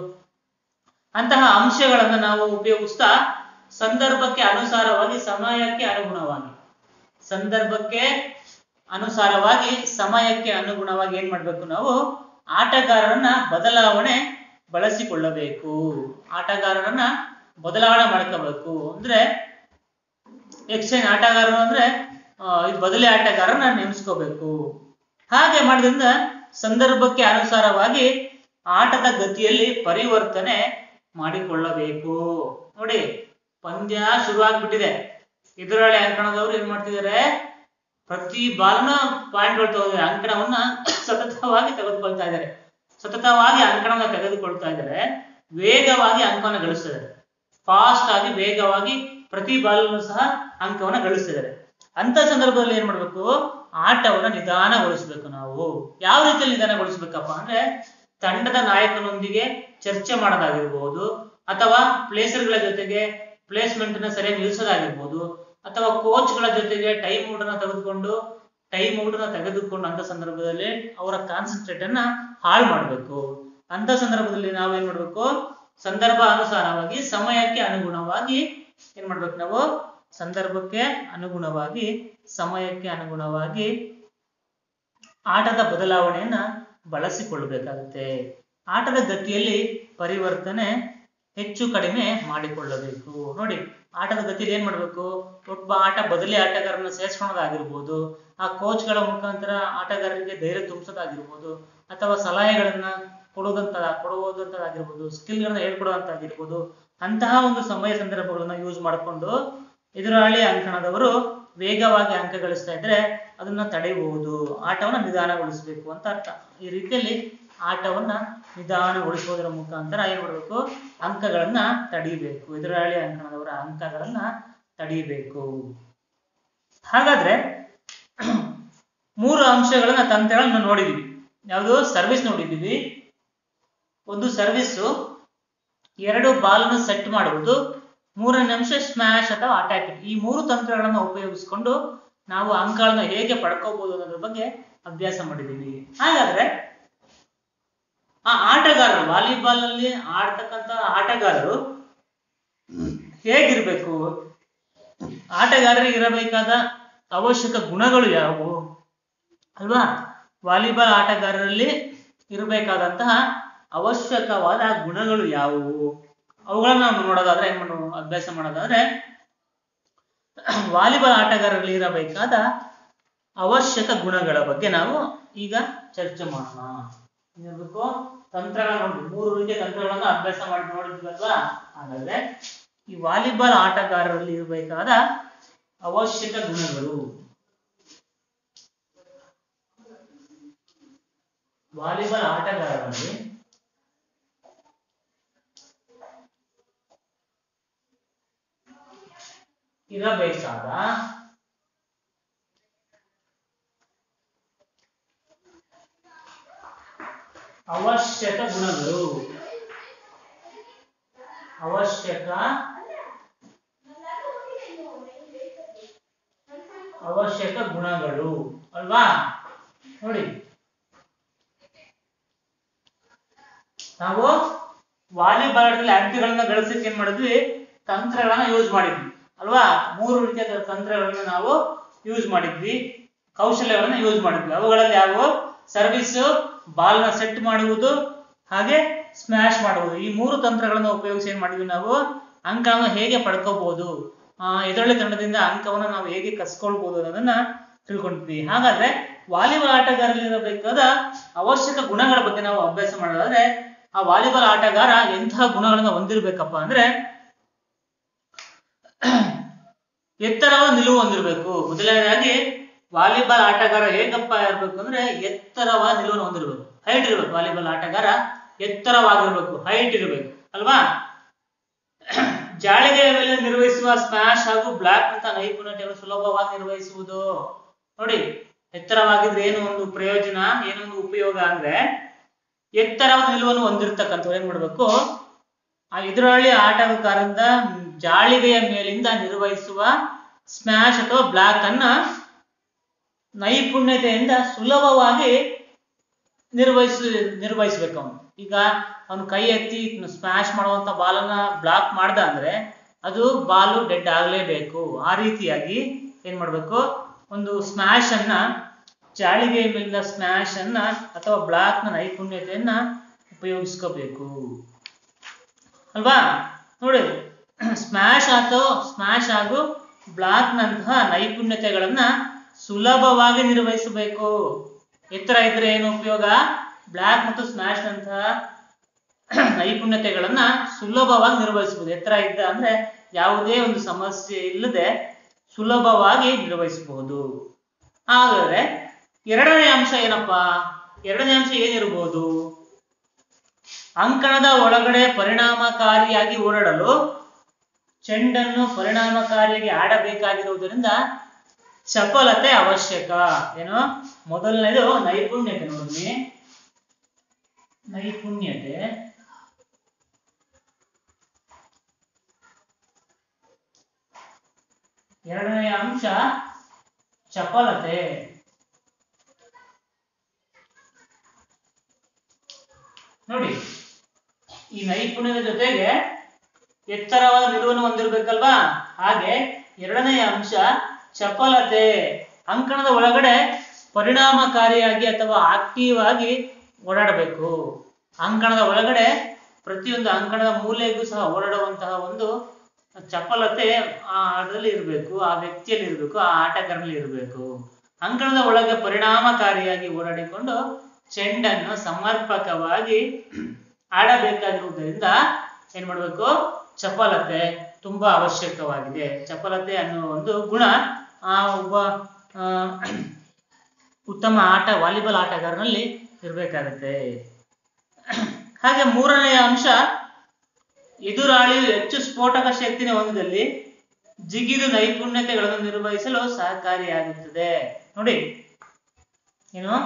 ಅಂತಹ ಅಂಶಗಳನ್ನು ನಾವು ಉಪಯೋಗಿಸ್ತಾ ಸಂದರ್ಭಕ್ಕೆ ಅನುಸಾರವಾಗಿ ಸಮಯಕ್ಕೆ ಅನುಗುಣವಾಗಿ ಸಂದರ್ಭಕ್ಕೆ ಅನುಸಾರವಾಗಿ ಸಮಯಕ್ಕೆ ಅನುಗುಣವಾಗಿ ಏನ್ ಮಾಡ್ಬೇಕು ನಾವು ಆಟಗಾರರನ್ನ ಬದಲಾವಣೆ ಬಳಸಿಕೊಳ್ಳಬೇಕು ಆಟಗಾರರನ್ನ ಬದಲಾವಣೆ ಮಾಡ್ಕೋಬೇಕು ಅಂದ್ರೆ ಎಕ್ಸ್ಚೇಂಜ್ ಆಟಗಾರರು ಅಂದ್ರೆ ಆ, ಇದು ಬದಲಿ ಆಟಗಾರನ ನೇಮಿಸ್ಕೋಬೇಕು ಹಾಗೆ ಮಾಡಿದ್ರಿಂದ ಸಂದರ್ಭಕ್ಕೆ ಅನುಸಾರವಾಗಿ ಆಟದ ಗತಿಯಲ್ಲಿ ಪರಿವರ್ತನೆ ಮಾಡಿಕೊಳ್ಳಬೇಕು ನೋಡಿ ಪಂದ್ಯ ಶುರುವಾಗ್ಬಿಟ್ಟಿದೆ ಎದುರಾಳಿ ಅಂಕಣದವರು ಏನ್ ಮಾಡ್ತಿದ್ದಾರೆ ಪ್ರತಿ ಬಾಲ್ನ ಪಾಯಿಂಟ್ಗಳು ತಗೋತಾರೆ ಅಂಕಣವನ್ನ ಸತತವಾಗಿ ತೆಗೆದುಕೊಳ್ತಾ ಇದ್ದಾರೆ ಸತತವಾಗಿ ಅಂಕಣವನ್ನ ತೆಗೆದುಕೊಳ್ತಾ ಇದ್ದಾರೆ ವೇಗವಾಗಿ ಅಂಕವನ್ನ ಗಳಿಸ್ತಿದ್ದಾರೆ ಫಾಸ್ಟ್ ಆಗಿ ವೇಗವಾಗಿ ಪ್ರತಿ ಬಾಲನ್ನು ಸಹ ಅಂಕವನ್ನ ಗಳಿಸ್ತಿದ್ದಾರೆ ಅಂತ ಸಂದರ್ಭದಲ್ಲಿ ಏನ್ ಮಾಡ್ಬೇಕು ಆಟವನ್ನ ನಿಧಾನಗೊಳಿಸ್ಬೇಕು ನಾವು ಯಾವ ರೀತಿಯಲ್ಲಿ ನಿಧಾನಗೊಳಿಸ್ಬೇಕಪ್ಪ ಅಂದ್ರೆ ತಂಡದ ನಾಯಕನೊಂದಿಗೆ ಚರ್ಚೆ ಮಾಡೋದಾಗಿರ್ಬೋದು ಅಥವಾ ಪ್ಲೇಸರ್ಗಳ ಜೊತೆಗೆ ಪ್ಲೇಸ್ಮೆಂಟ್ ನ ಸರಿಯಾಗಿ ನಿಲ್ಲಿಸೋದಾಗಿರ್ಬೋದು ಅಥವಾ ಕೋಚ್ಗಳ ಜೊತೆಗೆ ಟೈಮ್ ಔಟ್ ಅನ್ನ ತೆಗೆದುಕೊಂಡು ಟೈಮ್ ಔಟ್ ಅನ್ನ ತೆಗೆದುಕೊಂಡು ಅಂತ ಸಂದರ್ಭದಲ್ಲಿ ಅವರ ಕಾನ್ಸಂಟ್ರೇಟ್ ಅನ್ನ ಹಾಳು ಮಾಡಬೇಕು ಅಂತ ಸಂದರ್ಭದಲ್ಲಿ ನಾವು ಏನ್ ಮಾಡ್ಬೇಕು ಸಂದರ್ಭ ಅನುಸಾರವಾಗಿ ಸಮಯಕ್ಕೆ ಅನುಗುಣವಾಗಿ ಏನ್ ಮಾಡ್ಬೇಕು ನಾವು ಸಂದರ್ಭಕ್ಕೆ ಅನುಗುಣವಾಗಿ ಸಮಯಕ್ಕೆ ಅನುಗುಣವಾಗಿ ಆಟದ ಬದಲಾವಣೆಯನ್ನ ಬಳಸಿಕೊಳ್ಳಬೇಕಾಗುತ್ತೆ ಆಟದ ಗತಿಯಲ್ಲಿ ಪರಿವರ್ತನೆ ಹೆಚ್ಚು ಕಡಿಮೆ ಮಾಡಿಕೊಳ್ಳಬೇಕು ನೋಡಿ ಆಟದ ಗತಿಯಲ್ಲಿ ಏನ್ ಮಾಡ್ಬೇಕು ಒಬ್ಬ ಆಟ ಬದಲಿ ಆಟಗಾರನ ಸೇರಿಸ್ಕೊಳೋದಾಗಿರ್ಬೋದು ಆ ಕೋಚ್ಗಳ ಮುಖಾಂತರ ಆಟಗಾರರಿಗೆ ಧೈರ್ಯ ತುಂಬಿಸೋದಾಗಿರ್ಬೋದು ಅಥವಾ ಸಲಹೆಗಳನ್ನ ಕೊಡುವುದಂತ ಕೊಡುವುದಂತದಾಗಿರ್ಬೋದು ಸ್ಕಿಲ್ಗಳನ್ನ ಹೇಳ್ಕೊಡುವಂತಾಗಿರ್ಬೋದು ಅಂತಹ ಒಂದು ಸಮಯ ಸಂದರ್ಭಗಳನ್ನ ಯೂಸ್ ಮಾಡಿಕೊಂಡು ಎದುರಾಳಿ ಅಂಕಣದವರು ವೇಗವಾಗಿ ಅಂಕ ಗಳಿಸ್ತಾ ಇದ್ರೆ ಅದನ್ನ ತಡೆಯಬಹುದು ಆಟವನ್ನ ನಿಧಾನಗೊಳಿಸಬೇಕು ಅಂತ ಅರ್ಥ ಈ ರೀತಿಯಲ್ಲಿ ಆಟವನ್ನ ನಿಧಾನಗೊಳಿಸುವುದರ ಮುಖಾಂತರ ಏನ್ ಮಾಡಬೇಕು ಅಂಕಗಳನ್ನ ತಡಿಬೇಕು ಎದುರಾಳಿ ಅಂಕಣದವರ ಅಂಕಗಳನ್ನ ತಡಿಬೇಕು ಹಾಗಾದ್ರೆ ಮೂರು ಅಂಶಗಳನ್ನ ತಂತ್ರಗಳನ್ನ ನೋಡಿದೀವಿ ಯಾವುದು ಸರ್ವಿಸ್ ನೋಡಿದೀವಿ ಒಂದು ಸರ್ವಿಸ್ಸು ಎರಡು ಬಾಲನ್ನು ಸೆಟ್ ಮಾಡುವುದು ಮೂರನೇ ಅಂಶ ಸ್ಮ್ಯಾಶ್ ಅಥವಾ ಅಟ್ಯಾಕ್ ಈ ಮೂರು ತಂತ್ರಗಳನ್ನು ಉಪಯೋಗಿಸಿಕೊಂಡು ನಾವು ಅಂಕಗಳನ್ನ ಹೇಗೆ ಪಡ್ಕೋಬಹುದು ಅನ್ನೋದ್ರ ಬಗ್ಗೆ ಅಭ್ಯಾಸ ಮಾಡಿದೀವಿ ಹಾಗಾದ್ರೆ ಆ ಆಟಗಾರರು ವಾಲಿಬಾಲ್ ನಲ್ಲಿ ಆಡ್ತಕ್ಕಂತ ಆಟಗಾರರು ಹೇಗಿರ್ಬೇಕು ಆಟಗಾರರಿಗೆ ಇರಬೇಕಾದ ಅವಶ್ಯಕ ಗುಣಗಳು ಯಾವುವು ಅಲ್ವಾ ವಾಲಿಬಾಲ್ ಆಟಗಾರರಲ್ಲಿ ಇರಬೇಕಾದಂತಹ ಅವಶ್ಯಕವಾದ ಗುಣಗಳು ಯಾವುವು ಅವುಗಳನ್ನ ನಾವು ನೋಡೋದಾದ್ರೆ ಏನ್ ಮಾಡೋ ಅಭ್ಯಾಸ ಮಾಡೋದಾದ್ರೆ ವಾಲಿಬಾಲ್ ಆಟಗಾರರಲ್ಲಿ ಇರಬೇಕಾದ ಅವಶ್ಯಕ ಗುಣಗಳ ಬಗ್ಗೆ ನಾವು ಈಗ ಚರ್ಚೆ ಮಾಡೋಣ ಏನಿರ್ಬೇಕು ತಂತ್ರಗಳನ್ನ ನೋಡಿ ಮೂರು ರೀತಿಯ ತಂತ್ರಗಳನ್ನ ಅಭ್ಯಾಸ ಮಾಡಿ ನೋಡಿದ್ವಲ್ವಾ ಹಾಗಾದ್ರೆ ಈ ವಾಲಿಬಾಲ್ ಆಟಗಾರರಲ್ಲಿ ಇರಬೇಕಾದ ಅವಶ್ಯಕ ಗುಣಗಳು ವಾಲಿಬಾಲ್ ಆಟಗಾರರಲ್ಲಿ ಇರಬೇಕಾದ ಅವಶ್ಯಕ ಗುಣಗಳು ಅವಶ್ಯಕ ಅವಶ್ಯಕ ಗುಣಗಳು ಅಲ್ವಾ ನೋಡಿ ನಾವು ವಾಲಿಬಾಲ್ ಆಟದಲ್ಲಿ ಅಂಕಗಳನ್ನ ಗಳಿಸಕ್ಕೆ ಏನ್ ಮಾಡಿದ್ವಿ ತಂತ್ರಗಳನ್ನ ಯೂಸ್ ಮಾಡಿದ್ವಿ ಅಲ್ವಾ ಮೂರು ರೀತಿಯ ತಂತ್ರಗಳನ್ನ ನಾವು ಯೂಸ್ ಮಾಡಿದ್ವಿ ಕೌಶಲ್ಯಗಳನ್ನ ಯೂಸ್ ಮಾಡಿದ್ವಿ ಅವುಗಳಲ್ಲಿ ಯಾವುವು ಸರ್ವಿಸ್ ಬಾಲ್ನ ಸೆಟ್ ಮಾಡುವುದು ಹಾಗೆ ಸ್ಮ್ಯಾಶ್ ಮಾಡುವುದು ಈ ಮೂರು ತಂತ್ರಗಳನ್ನು ಉಪಯೋಗಿಸಿ ಏನ್ ಮಾಡಿದ್ವಿ ನಾವು ಅಂಕವನ್ನು ಹೇಗೆ ಪಡ್ಕೋಬಹುದು ಆ ಎದುರಳಿ ತಂಡದಿಂದ ಅಂಕವನ್ನು ನಾವು ಹೇಗೆ ಕಸ್ಕೊಳ್ಬಹುದು ಅನ್ನೋದನ್ನ ತಿಳ್ಕೊಂಡಿದ್ವಿ ಹಾಗಾದ್ರೆ ವಾಲಿಬಾಲ್ ಆಟಗಾರರಲ್ಲಿ ಇರಬೇಕಾದ ಅವಶ್ಯಕ ಗುಣಗಳ ಬಗ್ಗೆ ನಾವು ಅಭ್ಯಾಸ ಮಾಡೋದಾದ್ರೆ ಆ ವಾಲಿಬಾಲ್ ಆಟಗಾರ ಎಂತಹ ಗುಣಗಳನ್ನ ಹೊಂದಿರ್ಬೇಕಪ್ಪ ಅಂದ್ರೆ ಎತ್ತರವಾದ ನಿಲುವು ಹೊಂದಿರಬೇಕು ಮೊದಲನೇದಾಗಿ ವಾಲಿಬಾಲ್ ಆಟಗಾರ ಹೇಗಪ್ಪ ಇರ್ಬೇಕು ಅಂದ್ರೆ ಎತ್ತರವಾದ ನಿಲುವನ್ನು ಹೊಂದಿರಬೇಕು ಹೈಟ್ ಇರ್ಬೇಕು ವಾಲಿಬಾಲ್ ಆಟಗಾರ ಎತ್ತರವಾಗಿರ್ಬೇಕು ಹೈಟ್ ಇರಬೇಕು ಅಲ್ವಾ ಜಾಳಿಗೆಯ ಮೇಲೆ ನಿರ್ವಹಿಸುವ ಸ್ಮ್ಯಾಶ್ ಹಾಗೂ ಬ್ಲಾಕ್ ಅಂತ ನೈಪುಣ್ಯತೆಯನ್ನು ಸುಲಭವಾಗಿ ನಿರ್ವಹಿಸುವುದು ನೋಡಿ ಎತ್ತರವಾಗಿದ್ರೆ ಏನು ಒಂದು ಪ್ರಯೋಜನ ಏನೊಂದು ಉಪಯೋಗ ಅಂದ್ರೆ ಎತ್ತರವಾದ ನಿಲುವನ್ನು ಹೊಂದಿರತಕ್ಕಂಥ ಏನ್ ಮಾಡ್ಬೇಕು ಆ ಎದುರಾಳಿ ಆಟಗಾರರಿಂದ ಜಾಳಿಗೆಯ ಮೇಲಿಂದ ನಿರ್ವಹಿಸುವ ಸ್ಮ್ಯಾಶ್ ಅಥವಾ ಬ್ಲಾಕ್ ಅನ್ನ ನೈಪುಣ್ಯತೆಯಿಂದ ಸುಲಭವಾಗಿ ನಿರ್ವಹಿಸ ನಿರ್ವಹಿಸ್ಬೇಕು ಅವನು ಈಗ ಅವನು ಕೈ ಎತ್ತಿ ಸ್ಮ್ಯಾಶ್ ಮಾಡುವಂತ ಬಾಲನ್ನ ಬ್ಲಾಕ್ ಮಾಡ್ದ ಅಂದ್ರೆ ಅದು ಬಾಲು ಡೆಡ್ ಆಗಲೇಬೇಕು ಆ ರೀತಿಯಾಗಿ ಏನ್ ಮಾಡ್ಬೇಕು ಒಂದು ಸ್ಮ್ಯಾಶ್ ಅನ್ನ ಜಾಳಿಗೆ ಮೇಲಿನ ಸ್ಮ್ಯಾಶ್ ಅನ್ನ ಅಥವಾ ಬ್ಲಾಕ್ ನ ನೈಪುಣ್ಯತೆಯನ್ನ ಉಪಯೋಗಿಸ್ಕೋಬೇಕು ಅಲ್ವಾ ನೋಡಿ ಸ್ಮ್ಯಾಶ್ ಅಥವಾ ಸ್ಮ್ಯಾಶ್ ಹಾಗೂ ಬ್ಲಾಕ್ ನಂತಹ ನೈಪುಣ್ಯತೆಗಳನ್ನ ಸುಲಭವಾಗಿ ನಿರ್ವಹಿಸಬೇಕು ಎತ್ತರ ಇದ್ರೆ ಏನು ಉಪಯೋಗ ಬ್ಲಾಕ್ ಮತ್ತು ಸ್ಮ್ಯಾಶ್ ನಂತಹ ನೈಪುಣ್ಯತೆಗಳನ್ನ ಸುಲಭವಾಗಿ ನಿರ್ವಹಿಸಬಹುದು ಎತ್ತರ ಇದ್ದ ಅಂದ್ರೆ ಯಾವುದೇ ಒಂದು ಸಮಸ್ಯೆ ಇಲ್ಲದೆ ಸುಲಭವಾಗಿ ನಿರ್ವಹಿಸಬಹುದು ಹಾಗಾದ್ರೆ ಎರಡನೇ ಅಂಶ ಏನಪ್ಪಾ ಎರಡನೇ ಅಂಶ ಏನಿರಬಹುದು ಅಂಕಣದ ಒಳಗಡೆ ಪರಿಣಾಮಕಾರಿಯಾಗಿ ಓಡಾಡಲು ಚೆಂಡನ್ನು ಪರಿಣಾಮಕಾರಿಯಾಗಿ ಆಡಬೇಕಾಗಿರುವುದರಿಂದ ಚಪಲತೆ ಅವಶ್ಯಕ ಏನು ಮೊದಲನೇದು ನೈಪುಣ್ಯತೆ ನೋಡಿ ನೈಪುಣ್ಯತೆ ಎರಡನೆಯ ಅಂಶ ಚಪಲತೆ ನೋಡಿ ಈ ನೈಪುಣ್ಯದ ಜೊತೆಗೆ ಎತ್ತರವಾದ ನಿಲುವನ್ನು ಹೊಂದಿರ್ಬೇಕಲ್ವಾ ಹಾಗೆ ಎರಡನೆಯ ಅಂಶ ಚಪಲತೆ ಅಂಕಣದ ಒಳಗಡೆ ಪರಿಣಾಮಕಾರಿಯಾಗಿ ಅಥವಾ ಆಕ್ಟಿವ್ ಆಗಿ ಓಡಾಡಬೇಕು ಅಂಕಣದ ಒಳಗಡೆ ಪ್ರತಿಯೊಂದು ಅಂಕಣದ ಮೂಲೆಗೂ ಸಹ ಓಡಾಡುವಂತಹ ಒಂದು ಚಪಲತೆ ಆ ಆಟದಲ್ಲಿ ಇರಬೇಕು ಆ ವ್ಯಕ್ತಿಯಲ್ಲಿ ಇರಬೇಕು ಆ ಆಟಗಾರನಲ್ಲಿ ಇರಬೇಕು ಅಂಕಣದ ಒಳಗೆ ಪರಿಣಾಮಕಾರಿಯಾಗಿ ಓಡಾಡಿಕೊಂಡು ಚೆಂಡನ್ನು ಸಮರ್ಪಕವಾಗಿ ಆಡಬೇಕಾಗಿರುವುದರಿಂದ ಏನ್ ಮಾಡ್ಬೇಕು ಚಪಲತೆ ತುಂಬಾ ಅವಶ್ಯಕವಾಗಿದೆ ಚಪಲತೆ ಅನ್ನುವ ಒಂದು ಗುಣ ಆ ಒಬ್ಬ ಆ, ಉತ್ತಮ ಆಟ ವಾಲಿಬಾಲ್ ಆಟಗಾರನಲ್ಲಿ ಇರಬೇಕಾಗತ್ತೆ ಹಾಗೆ ಮೂರನೆಯ ಅಂಶ ಎದುರಾಳಿಯು ಹೆಚ್ಚು ಸ್ಫೋಟಕ ಶಕ್ತಿನ ಹೊಂದಿದಲ್ಲಿ ಜಿಗಿದು ನೈಪುಣ್ಯತೆಗಳನ್ನು ನಿರ್ವಹಿಸಲು ಸಹಕಾರಿಯಾಗುತ್ತದೆ ನೋಡಿ ಏನು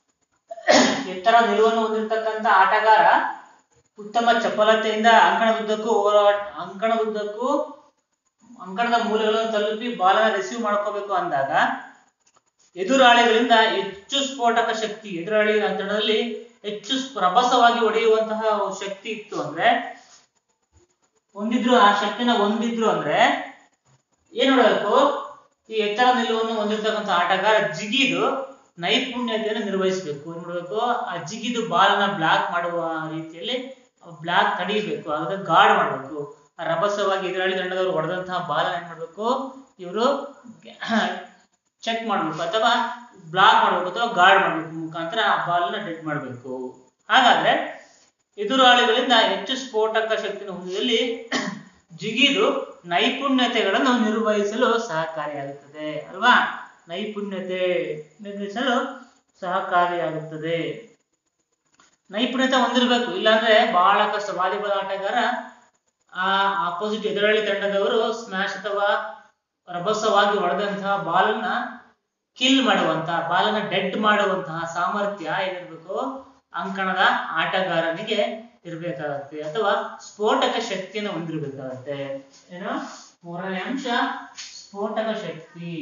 ಎತ್ತರ ನಿಲುವನ್ನು ಹೊಂದಿರತಕ್ಕಂತ ಆಟಗಾರ ಉತ್ತಮ ಚಪಲತೆಯಿಂದ ಅಂಕಣದುದ್ದಕ್ಕೂ ಹೋರಾಟ ಅಂಕಣದುದ್ದಕ್ಕೂ ಅಂಕಣದ ಮೂಲೆಗಳನ್ನು ತಲುಪಿ ಬಾಲನ ರಿಸೀವ್ ಮಾಡ್ಕೋಬೇಕು ಅಂದಾಗ ಎದುರಾಳಿಗಳಿಂದ ಹೆಚ್ಚು ಸ್ಫೋಟಕ ಶಕ್ತಿ ಎದುರಾಳಿ ಅಂಕಣದಲ್ಲಿ ಹೆಚ್ಚು ರಭಸವಾಗಿ ಹೊಡೆಯುವಂತಹ ಶಕ್ತಿ ಇತ್ತು ಅಂದ್ರೆ ಹೊಂದಿದ್ರು ಆ ಶಕ್ತಿನ ಹೊಂದಿದ್ರು ಅಂದ್ರೆ ಏನ್ ಮಾಡಬೇಕು ಈ ಎತ್ತರ ನಿಲುವನ್ನು ಹೊಂದಿರತಕ್ಕಂಥ ಆಟಗಾರ ಜಿಗಿದು ನೈಪುಣ್ಯತೆಯನ್ನು ನಿರ್ವಹಿಸಬೇಕು ಏನ್ ಮಾಡಬೇಕು ಆ ಜಿಗಿದು ಬಾಲನ್ನ ಬ್ಲಾಕ್ ಮಾಡುವ ರೀತಿಯಲ್ಲಿ ಬ್ಲಾಕ್ ತಡೀಬೇಕು ಆಗ ಗಾರ್ಡ್ ಮಾಡಬೇಕು ಆ ರಭಸವಾಗಿ ಎದುರಾಳಿ ತಂಡದವರು ಹೊಡೆದಂತಹ ಬಾಲನ್ನ ಏನ್ ಮಾಡ್ಬೇಕು ಇವರು ಚೆಕ್ ಮಾಡ್ಬೇಕು ಅಥವಾ ಬ್ಲಾಕ್ ಮಾಡ್ಬೇಕು ಅಥವಾ ಗಾರ್ಡ್ ಮಾಡ್ಬೇಕು ಮುಖಾಂತರ ಆ ಬಾಲ್ನ ಡೆಡ್ ಮಾಡಬೇಕು ಹಾಗಾದ್ರೆ ಎದುರಾಳಿಗಳಿಂದ ಹೆಚ್ಚು ಸ್ಫೋಟಕ ಶಕ್ತಿಯನ್ನು ಹೊಂದಿದಲ್ಲಿ ಜಿಗಿದು ನೈಪುಣ್ಯತೆಗಳನ್ನು ನಿರ್ವಹಿಸಲು ಸಹಕಾರಿಯಾಗುತ್ತದೆ ಅಲ್ವಾ ನೈಪುಣ್ಯತೆ ನಿರ್ವಹಿಸಲು ಸಹಕಾರಿಯಾಗುತ್ತದೆ ನೈಪುಣ್ಯತೆ ಹೊಂದಿರಬೇಕು ಇಲ್ಲಾಂದ್ರೆ ಬಹಳ ಕಷ್ಟ ವಾಲಿಬಾಲ್ ಆಟಗಾರ ಆ ಆಪೋಸಿಟ್ ಎದುರಾಳಿ ತಂಡದವರು ಸ್ಮ್ಯಾಶ್ ಅಥವಾ ರಭಸವಾಗಿ ಹೊಡೆದಂತಹ ಬಾಲನ್ನ ಕಿಲ್ ಮಾಡುವಂತಹ ಬಾಲನ್ನ ಡೆಡ್ ಮಾಡುವಂತಹ ಸಾಮರ್ಥ್ಯ ಏನಿರ್ಬೇಕು ಅಂಕಣದ ಆಟಗಾರನಿಗೆ ಇರ್ಬೇಕಾಗತ್ತೆ ಅಥವಾ ಸ್ಫೋಟಕ ಶಕ್ತಿಯನ್ನು ಹೊಂದಿರಬೇಕಾಗತ್ತೆ ಏನು ಮೂರನೇ ಅಂಶ ಸ್ಫೋಟಕ ಶಕ್ತಿ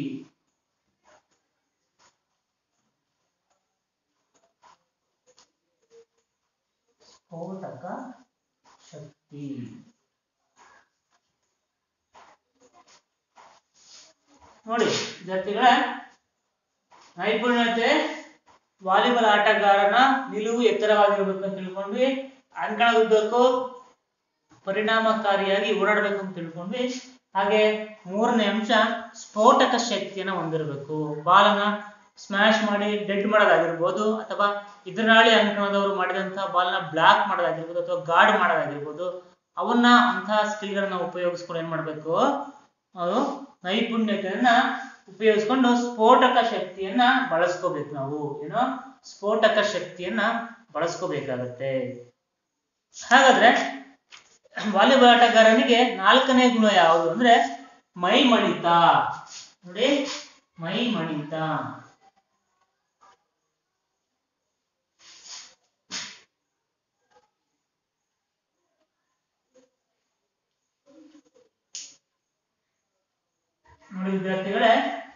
ಸ್ಫೋಟಕ ಶಕ್ತಿ ನೋಡಿ ವಿದ್ಯಾರ್ಥಿಗಳೇ ನೈಪುಣ್ಯತೆ ವಾಲಿಬಾಲ್ ಆಟಗಾರನ ನಿಲುವು ಎತ್ತರವಾಗಿರ್ಬೇಕು ಅಂತ ತಿಳ್ಕೊಂಡ್ವಿ ಅಂಕಣದುದ್ದಕ್ಕೂ ಪರಿಣಾಮಕಾರಿಯಾಗಿ ಓಡಾಡಬೇಕು ಅಂತ ತಿಳ್ಕೊಂಡ್ವಿ ಹಾಗೆ ಮೂರನೇ ಅಂಶ ಸ್ಫೋಟಕ ಶಕ್ತಿಯನ್ನ ಹೊಂದಿರಬೇಕು ಬಾಲನ ಸ್ಮ್ಯಾಶ್ ಮಾಡಿ ಡೆಡ್ ಮಾಡೋದಾಗಿರ್ಬೋದು ಅಥವಾ ಎದುರಾಳಿ ಅಂಕಣದವರು ಮಾಡಿದಂತಹ ಬಾಲ್ನ ಬ್ಲಾಕ್ ಮಾಡೋದಾಗಿರ್ಬೋದು ಅಥವಾ ಗಾರ್ಡ್ ಮಾಡೋದಾಗಿರ್ಬೋದು ಅವನ್ನ ಅಂತಹ ಸ್ಕಿಲ್ಗಳನ್ನ ಉಪಯೋಗಿಸ್ಕೊಂಡು ಏನ್ ಮಾಡ್ಬೇಕು ಅವರು ನೈಪುಣ್ಯತೆಯನ್ನ ಉಪಯೋಗಿಸ್ಕೊಂಡು ಸ್ಫೋಟಕ ಶಕ್ತಿಯನ್ನ ಬಳಸ್ಕೋಬೇಕು ನಾವು ಏನೋ ಸ್ಫೋಟಕ ಶಕ್ತಿಯನ್ನ ಬಳಸ್ಕೋಬೇಕಾಗತ್ತೆ ಹಾಗಾದ್ರೆ ವಾಲಿಬಾಲ್ ಆಟಗಾರನಿಗೆ ನಾಲ್ಕನೇ ಗುಣ ಯಾವುದು ಅಂದ್ರೆ ಮೈ ಮಣಿತ ನೋಡಿ ಮೈ ಮಣಿತ ನೋಡಿ ವಿದ್ಯಾರ್ಥಿಗಳೇ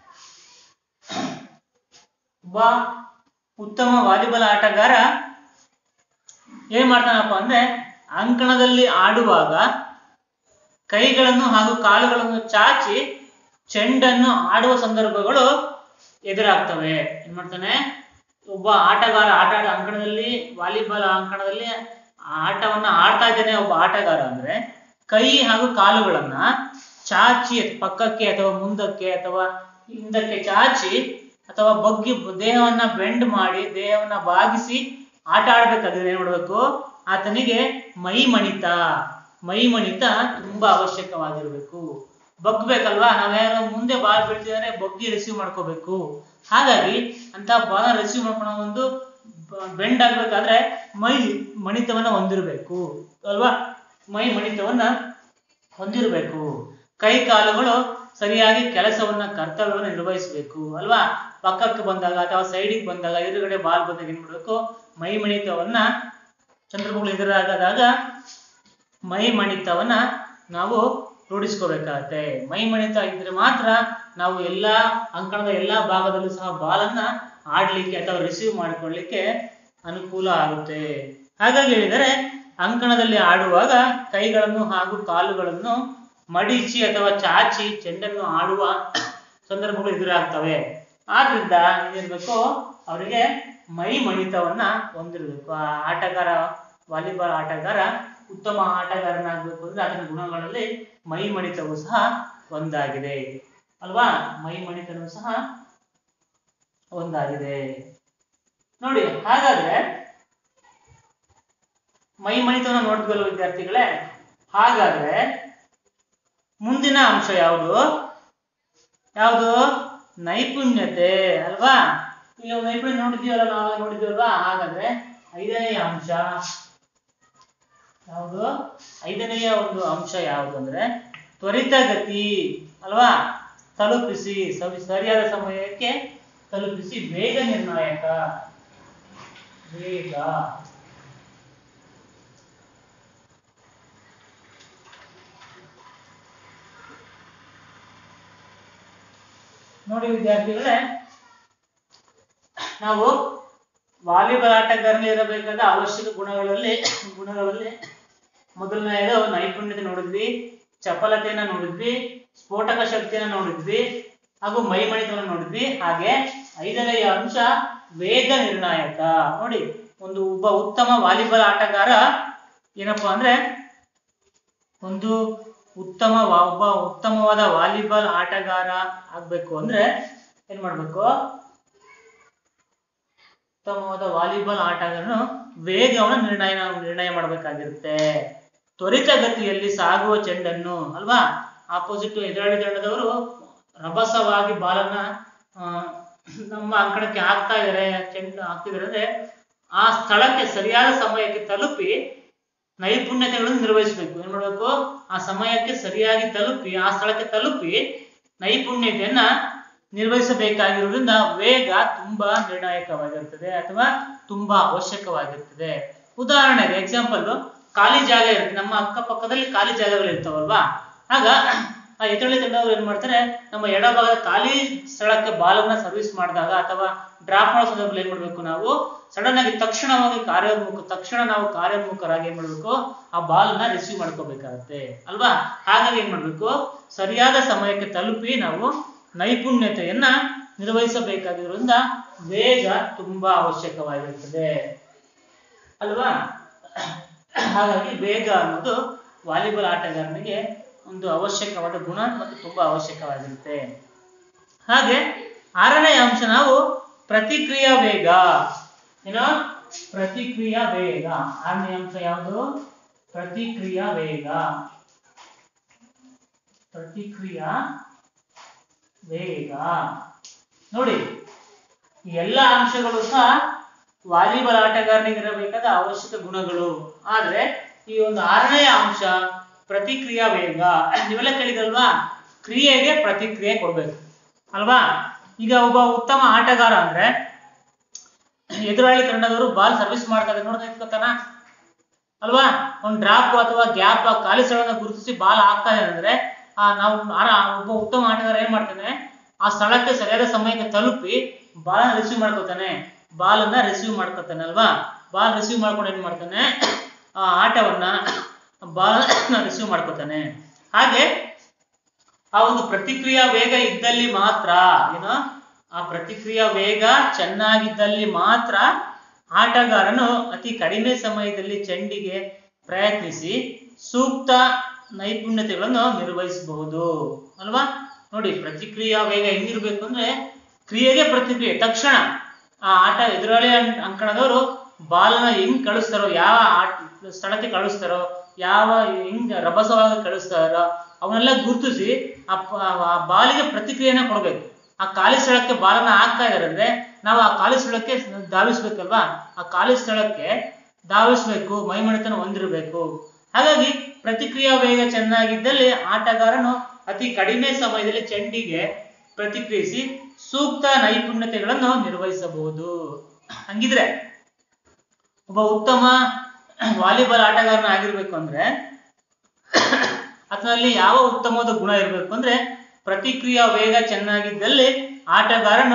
ಒಬ್ಬ ಉತ್ತಮ ವಾಲಿಬಾಲ್ ಆಟಗಾರ ಏನ್ ಮಾಡ್ತಾನಪ್ಪ ಅಂದ್ರೆ ಅಂಕಣದಲ್ಲಿ ಆಡುವಾಗ ಕೈಗಳನ್ನು ಹಾಗೂ ಕಾಲುಗಳನ್ನು ಚಾಚಿ ಚೆಂಡನ್ನು ಆಡುವ ಸಂದರ್ಭಗಳು ಎದುರಾಗ್ತವೆ ಏನ್ ಮಾಡ್ತಾನೆ ಒಬ್ಬ ಆಟಗಾರ ಆಟ ಆಡ ಅಂಕಣದಲ್ಲಿ ವಾಲಿಬಾಲ್ ಅಂಕಣದಲ್ಲಿ ಆಟವನ್ನ ಆಡ್ತಾ ಇದ್ದಾನೆ ಒಬ್ಬ ಆಟಗಾರ ಅಂದ್ರೆ ಕೈ ಹಾಗೂ ಕಾಲುಗಳನ್ನ ಚಾಚಿ ಪಕ್ಕಕ್ಕೆ ಅಥವಾ ಮುಂದಕ್ಕೆ ಅಥವಾ ಹಿಂದಕ್ಕೆ ಚಾಚಿ ಅಥವಾ ಬಗ್ಗಿ ದೇಹವನ್ನ ಬೆಂಡ್ ಮಾಡಿ ದೇಹವನ್ನ ಬಾಗಿಸಿ ಆಟ ಆಡ್ಬೇಕಾದ್ರೆ ಏನ್ ಮಾಡ್ಬೇಕು ಆತನಿಗೆ ಮೈ ಮಣಿತ ಮೈ ಮಣಿತ ತುಂಬಾ ಅವಶ್ಯಕವಾಗಿರ್ಬೇಕು ಬಗ್ಬೇಕಲ್ವಾ ನಾವ್ಯಾರೋ ಮುಂದೆ ಬಾಲ್ ಬೀಳ್ತಿದ್ರೆ ಬಗ್ಗಿ ರಿಸೀವ್ ಮಾಡ್ಕೋಬೇಕು ಹಾಗಾಗಿ ಅಂತ ಬಾಲ್ ರಿಸೀವ್ ಮಾಡ್ಕೊಳ್ಳೋ ಒಂದು ಬೆಂಡ್ ಆಗ್ಬೇಕಾದ್ರೆ ಮೈ ಮಣಿತವನ್ನ ಹೊಂದಿರಬೇಕು ಅಲ್ವಾ ಮೈ ಮಣಿತವನ್ನ ಹೊಂದಿರಬೇಕು ಕೈ ಕಾಲುಗಳು ಸರಿಯಾಗಿ ಕೆಲಸವನ್ನ ಕರ್ತವ್ಯವನ್ನ ನಿರ್ವಹಿಸಬೇಕು ಅಲ್ವಾ ಪಕ್ಕಕ್ಕೆ ಬಂದಾಗ ಅಥವಾ ಸೈಡಿಗೆ ಬಂದಾಗ ಎದುರುಗಡೆ ಬಾಲ್ ಬಂದಾಗ ಏನ್ ಮಾಡ್ಬೇಕು ಮೈ ಮಣಿತವನ್ನ ಚಂದ್ರಮುಖಿ ಎದುರಾಗದಾಗ ಮೈ ಮಣಿತವನ್ನ ನಾವು ರೂಢಿಸ್ಕೋಬೇಕಾಗತ್ತೆ ಮೈ ಮಣಿತ ಇದ್ರೆ ಮಾತ್ರ ನಾವು ಎಲ್ಲಾ ಅಂಕಣದ ಎಲ್ಲಾ ಭಾಗದಲ್ಲೂ ಸಹ ಬಾಲನ್ನ ಆಡ್ಲಿಕ್ಕೆ ಅಥವಾ ರಿಸೀವ್ ಮಾಡಿಕೊಳ್ಳಿಕ್ಕೆ ಅನುಕೂಲ ಆಗುತ್ತೆ ಹಾಗಾಗಿ ಹೇಳಿದರೆ ಅಂಕಣದಲ್ಲಿ ಆಡುವಾಗ ಕೈಗಳನ್ನು ಹಾಗೂ ಕಾಲುಗಳನ್ನು ಮಡಿಚಿ ಅಥವಾ ಚಾಚಿ ಚೆಂಡನ್ನು ಆಡುವ ಸಂದರ್ಭಗಳು ಎದುರಾಗ್ತವೆ ಆದ್ರಿಂದ ಏನಿರ್ಬೇಕು ಅವರಿಗೆ ಮೈ ಮಣಿತವನ್ನ ಹೊಂದಿರಬೇಕು ಆ ಆಟಗಾರ ವಾಲಿಬಾಲ್ ಆಟಗಾರ ಉತ್ತಮ ಆಟಗಾರನಾಗಬೇಕು ಅಂದ್ರೆ ಅದರ ಗುಣಗಳಲ್ಲಿ ಮೈ ಮಣಿತವು ಸಹ ಒಂದಾಗಿದೆ ಅಲ್ವಾ ಮೈ ಮಣಿತನೂ ಸಹ ಒಂದಾಗಿದೆ ನೋಡಿ ಹಾಗಾದ್ರೆ ಮೈ ಮಣಿತವನ್ನ ನೋಡಿದ್ವಲ್ಲ ವಿದ್ಯಾರ್ಥಿಗಳೇ ಹಾಗಾದ್ರೆ ಮುಂದಿನ ಅಂಶ ಯಾವುದು ಯಾವುದು ನೈಪುಣ್ಯತೆ ಅಲ್ವಾ ಈಗ ನೈಪುಣ್ಯ ನೋಡಿದೀವಲ್ಲ ನಾವು ನೋಡಿದೀವಲ್ವಾ ಹಾಗಾದ್ರೆ ಐದನೆಯ ಅಂಶ ಯಾವುದು ಐದನೆಯ ಒಂದು ಅಂಶ ಯಾವುದು ಅಂದ್ರೆ ತ್ವರಿತಗತಿ ಅಲ್ವಾ ತಲುಪಿಸಿ ಸವಿ- ಸರಿಯಾದ ಸಮಯಕ್ಕೆ ತಲುಪಿಸಿ ವೇಗ ನಿರ್ಣಾಯಕ ವೇಗ ನೋಡಿ ವಿದ್ಯಾರ್ಥಿಗಳೇ ನಾವು ವಾಲಿಬಾಲ್ ಆಟಗಾರನಲ್ಲಿ ಇರಬೇಕಾದ ಅವಶ್ಯಕ ಗುಣಗಳಲ್ಲಿ ಗುಣಗಳಲ್ಲಿ ಮೊದಲನೆಯದು ನೈಪುಣ್ಯತೆ ನೋಡಿದ್ವಿ ಚಪಲತೆಯನ್ನ ನೋಡಿದ್ವಿ ಸ್ಫೋಟಕ ಶಕ್ತಿಯನ್ನ ನೋಡಿದ್ವಿ ಹಾಗೂ ಮೈಮಣಿತವನ್ನು ನೋಡಿದ್ವಿ ಹಾಗೆ ಐದನೆಯ ಅಂಶ ವೇಗ ನಿರ್ಣಾಯಕ ನೋಡಿ ಒಂದು ಒಬ್ಬ ಉತ್ತಮ ವಾಲಿಬಾಲ್ ಆಟಗಾರ ಏನಪ್ಪಾ ಅಂದ್ರೆ ಒಂದು ಉತ್ತಮ ವಾ- ಒಬ್ಬ ಉತ್ತಮವಾದ ವಾಲಿಬಾಲ್ ಆಟಗಾರ ಆಗ್ಬೇಕು ಅಂದ್ರೆ ಏನ್ ಮಾಡ್ಬೇಕು ಉತ್ತಮವಾದ ವಾಲಿಬಾಲ್ ಆಟಗಾರನು ವೇಗವನ್ನು ನಿರ್ಣಯ ನಿರ್ಣಯ ಮಾಡಬೇಕಾಗಿರುತ್ತೆ ತ್ವರಿತಗತಿಯಲ್ಲಿ ಸಾಗುವ ಚೆಂಡನ್ನು ಅಲ್ವಾ ಆಪೋಸಿಟ್ ಎದುರಾಳಿ ತಂಡದವರು ರಭಸವಾಗಿ ಬಾಲನ್ನ ಆ, ನಮ್ಮ ಅಂಕಣಕ್ಕೆ ಹಾಕ್ತಾ ಇದಾರೆ ಚೆಂಡು ಹಾಕ್ತಿದಾರೆ ಅಂದ್ರೆ ಆ ಸ್ಥಳಕ್ಕೆ ಸರಿಯಾದ ಸಮಯಕ್ಕೆ ತಲುಪಿ ನೈಪುಣ್ಯತೆಗಳನ್ನು ನಿರ್ವಹಿಸಬೇಕು ಏನ್ ಮಾಡ್ಬೇಕು ಆ ಸಮಯಕ್ಕೆ ಸರಿಯಾಗಿ ತಲುಪಿ ಆ ಸ್ಥಳಕ್ಕೆ ತಲುಪಿ ನೈಪುಣ್ಯತೆಯನ್ನ ನಿರ್ವಹಿಸಬೇಕಾಗಿರುವುದರಿಂದ ವೇಗ ತುಂಬಾ ನಿರ್ಣಾಯಕವಾಗಿರುತ್ತದೆ ಅಥವಾ ತುಂಬಾ ಅವಶ್ಯಕವಾಗಿರುತ್ತದೆ ಉದಾಹರಣೆಗೆ ಎಕ್ಸಾಂಪಲ್ ಖಾಲಿ ಜಾಗ ಇರುತ್ತೆ ನಮ್ಮ ಅಕ್ಕಪಕ್ಕದಲ್ಲಿ ಖಾಲಿ ಜಾಗಗಳು ಇರ್ತಾವಲ್ವಾ ಆಗ ಆ ಎದುರಾಳಿ ತಂಡವರು ಏನ್ ಮಾಡ್ತಾರೆ ನಮ್ಮ ಎಡಭಾಗದ ಖಾಲಿ ಸ್ಥಳಕ್ಕೆ ಬಾಲನ್ನ ಸರ್ವಿಸ್ ಮಾಡಿದಾಗ ಅಥವಾ ಡ್ರಾಪ್ ಮಾಡೋ ಸಂದರ್ಭದಲ್ಲಿ ಏನ್ ಮಾಡ್ಬೇಕು ನಾವು ಸಡನ್ ಆಗಿ ತಕ್ಷಣವಾಗಿ ಕಾರ್ಯೋನ್ಮುಖ ತಕ್ಷಣ ನಾವು ಕಾರ್ಯೋನ್ಮುಖರಾಗಿ ಏನ್ ಮಾಡ್ಬೇಕು ಆ ಬಾಲ್ನ ರಿಸೀವ್ ಮಾಡ್ಕೋಬೇಕಾಗತ್ತೆ ಅಲ್ವಾ ಹಾಗಾಗಿ ಏನ್ ಮಾಡ್ಬೇಕು ಸರಿಯಾದ ಸಮಯಕ್ಕೆ ತಲುಪಿ ನಾವು ನೈಪುಣ್ಯತೆಯನ್ನ ನಿರ್ವಹಿಸಬೇಕಾಗಿರೋದ್ರಿಂದ ವೇಗ ತುಂಬಾ ಅವಶ್ಯಕವಾಗಿರುತ್ತದೆ ಅಲ್ವಾ ಹಾಗಾಗಿ ವೇಗ ಅನ್ನೋದು ವಾಲಿಬಾಲ್ ಆಟಗಾರನಿಗೆ ಒಂದು ಅವಶ್ಯಕವಾದ ಗುಣ ಮತ್ತು ತುಂಬಾ ಅವಶ್ಯಕವಾಗಿರುತ್ತೆ ಹಾಗೆ ಆರನೇ ಅಂಶ ನಾವು ಪ್ರತಿಕ್ರಿಯಾ ವೇಗ ಏನೋ ಪ್ರತಿಕ್ರಿಯಾ ವೇಗ ಆರನೇ ಅಂಶ ಯಾವುದು ಪ್ರತಿಕ್ರಿಯಾ ವೇಗ ಪ್ರತಿಕ್ರಿಯಾ ವೇಗ ನೋಡಿ ಈ ಎಲ್ಲ ಅಂಶಗಳು ಸಹ ವಾಲಿಬಾಲ್ ಆಟಗಾರನಿಗೆ ಇರಬೇಕಾದ ಅವಶ್ಯಕ ಗುಣಗಳು ಆದ್ರೆ ಈ ಒಂದು ಆರನೆಯ ಅಂಶ ಪ್ರತಿಕ್ರಿಯಾ ವೇಗ ನೀವೆಲ್ಲ ಕೇಳಿದಲ್ವಾ ಕ್ರಿಯೆಗೆ ಪ್ರತಿಕ್ರಿಯೆ ಕೊಡ್ಬೇಕು ಅಲ್ವಾ ಈಗ ಒಬ್ಬ ಉತ್ತಮ ಆಟಗಾರ ಅಂದ್ರೆ ಎದುರಾಳಿ ತಂಡದವರು ಬಾಲ್ ಸರ್ವಿಸ್ ಮಾಡ್ತಾರೆ ನೋಡ್ತಾ ನಿಂತ್ಕೊತಾನ ಅಲ್ವಾ ಒಂದು ಡ್ರಾಪ್ ಅಥವಾ ಗ್ಯಾಪ್ ಖಾಲಿ ಸ್ಥಳವನ್ನು ಗುರುತಿಸಿ ಬಾಲ್ ಹಾಕ್ತಾನೆ ಅಂದ್ರೆ ಆ ನಾವು ಆರ- ಒಬ್ಬ ಉತ್ತಮ ಆಟಗಾರ ಏನ್ ಮಾಡ್ತಾನೆ ಆ ಸ್ಥಳಕ್ಕೆ ಸರಿಯಾದ ಸಮಯಕ್ಕೆ ತಲುಪಿ ಬಾಲ್ ರಿಸೀವ್ ಮಾಡ್ಕೋತಾನೆ ಬಾಲ್ ಅನ್ನ ರಿಸೀವ್ ಮಾಡ್ಕೋತಾನೆ ಅಲ್ವಾ ಬಾಲ್ ರಿಸೀವ್ ಮಾಡ್ಕೊಂಡು ಏನ್ ಮಾಡ್ತಾನೆ ಆ ಆಟವನ್ನ ಬಾಲ್ ರಿಸೀವ್ ಮಾಡ್ಕೋತಾನೆ ಹಾಗೆ ಆ ಒಂದು ಪ್ರತಿಕ್ರಿಯಾ ವೇಗ ಇದ್ದಲ್ಲಿ ಮಾತ್ರ ಏನು ಆ ಪ್ರತಿಕ್ರಿಯಾ ವೇಗ ಚೆನ್ನಾಗಿದ್ದಲ್ಲಿ ಮಾತ್ರ ಆಟಗಾರನು ಅತಿ ಕಡಿಮೆ ಸಮಯದಲ್ಲಿ ಚೆಂಡಿಗೆ ಪ್ರಯತ್ನಿಸಿ ಸೂಕ್ತ ನೈಪುಣ್ಯತೆಗಳನ್ನು ನಿರ್ವಹಿಸಬಹುದು ಅಲ್ವಾ ನೋಡಿ ಪ್ರತಿಕ್ರಿಯಾ ವೇಗ ಹೆಂಗಿರ್ಬೇಕು ಅಂದ್ರೆ ಕ್ರಿಯೆಗೆ ಪ್ರತಿಕ್ರಿಯೆ ತಕ್ಷಣ ಆ ಆಟ ಎದುರಾಳಿ ಅಂ- ಅಂಕಣದವರು ಬಾಲ್ನ ಹೆಂಗ್ ಕಳಿಸ್ತಾರೋ ಯಾವ ಆಟ ಸ್ಥಳಕ್ಕೆ ಕಳಿಸ್ತಾರೋ ಯಾವ ಹೆಂಗ್ ರಭಸವಾಗಿ ಕಳಿಸ್ತಾರೋ ಅವನ್ನೆಲ್ಲ ಗುರುತಿಸಿ ಆ ಪ- ಆ ಬಾಲಿಗೆ ಪ್ರತಿಕ್ರಿಯೆನ ಕೊಡ್ಬೇಕು ಆ ಖಾಲಿ ಸ್ಥಳಕ್ಕೆ ಬಾಲನ್ನ ಹಾಕ್ತಾ ಇದಾರೆ ಅಂದ್ರೆ ನಾವು ಆ ಖಾಲಿ ಸ್ಥಳಕ್ಕೆ ಧಾವಿಸ್ಬೇಕಲ್ವಾ ಆ ಖಾಲಿ ಸ್ಥಳಕ್ಕೆ ಧಾವಿಸ್ಬೇಕು ಮೈಮಣಿತನ ಹೊಂದಿರಬೇಕು ಹಾಗಾಗಿ ಪ್ರತಿಕ್ರಿಯಾ ವೇಗ ಚೆನ್ನಾಗಿದ್ದಲ್ಲಿ ಆಟಗಾರನು ಅತಿ ಕಡಿಮೆ ಸಮಯದಲ್ಲಿ ಚೆಂಡಿಗೆ ಪ್ರತಿಕ್ರಿಯಿಸಿ ಸೂಕ್ತ ನೈಪುಣ್ಯತೆಗಳನ್ನು ನಿರ್ವಹಿಸಬಹುದು ಹಂಗಿದ್ರೆ ಒಬ್ಬ ಉತ್ತಮ ವಾಲಿಬಾಲ್ ಆಟಗಾರನ ಆಗಿರ್ಬೇಕು ಅಂದ್ರೆ ಅದರಲ್ಲಿ ಯಾವ ಉತ್ತಮವಾದ ಗುಣ ಇರಬೇಕು ಅಂದ್ರೆ ಪ್ರತಿಕ್ರಿಯಾ ವೇಗ ಚೆನ್ನಾಗಿದ್ದಲ್ಲಿ ಆಟಗಾರನು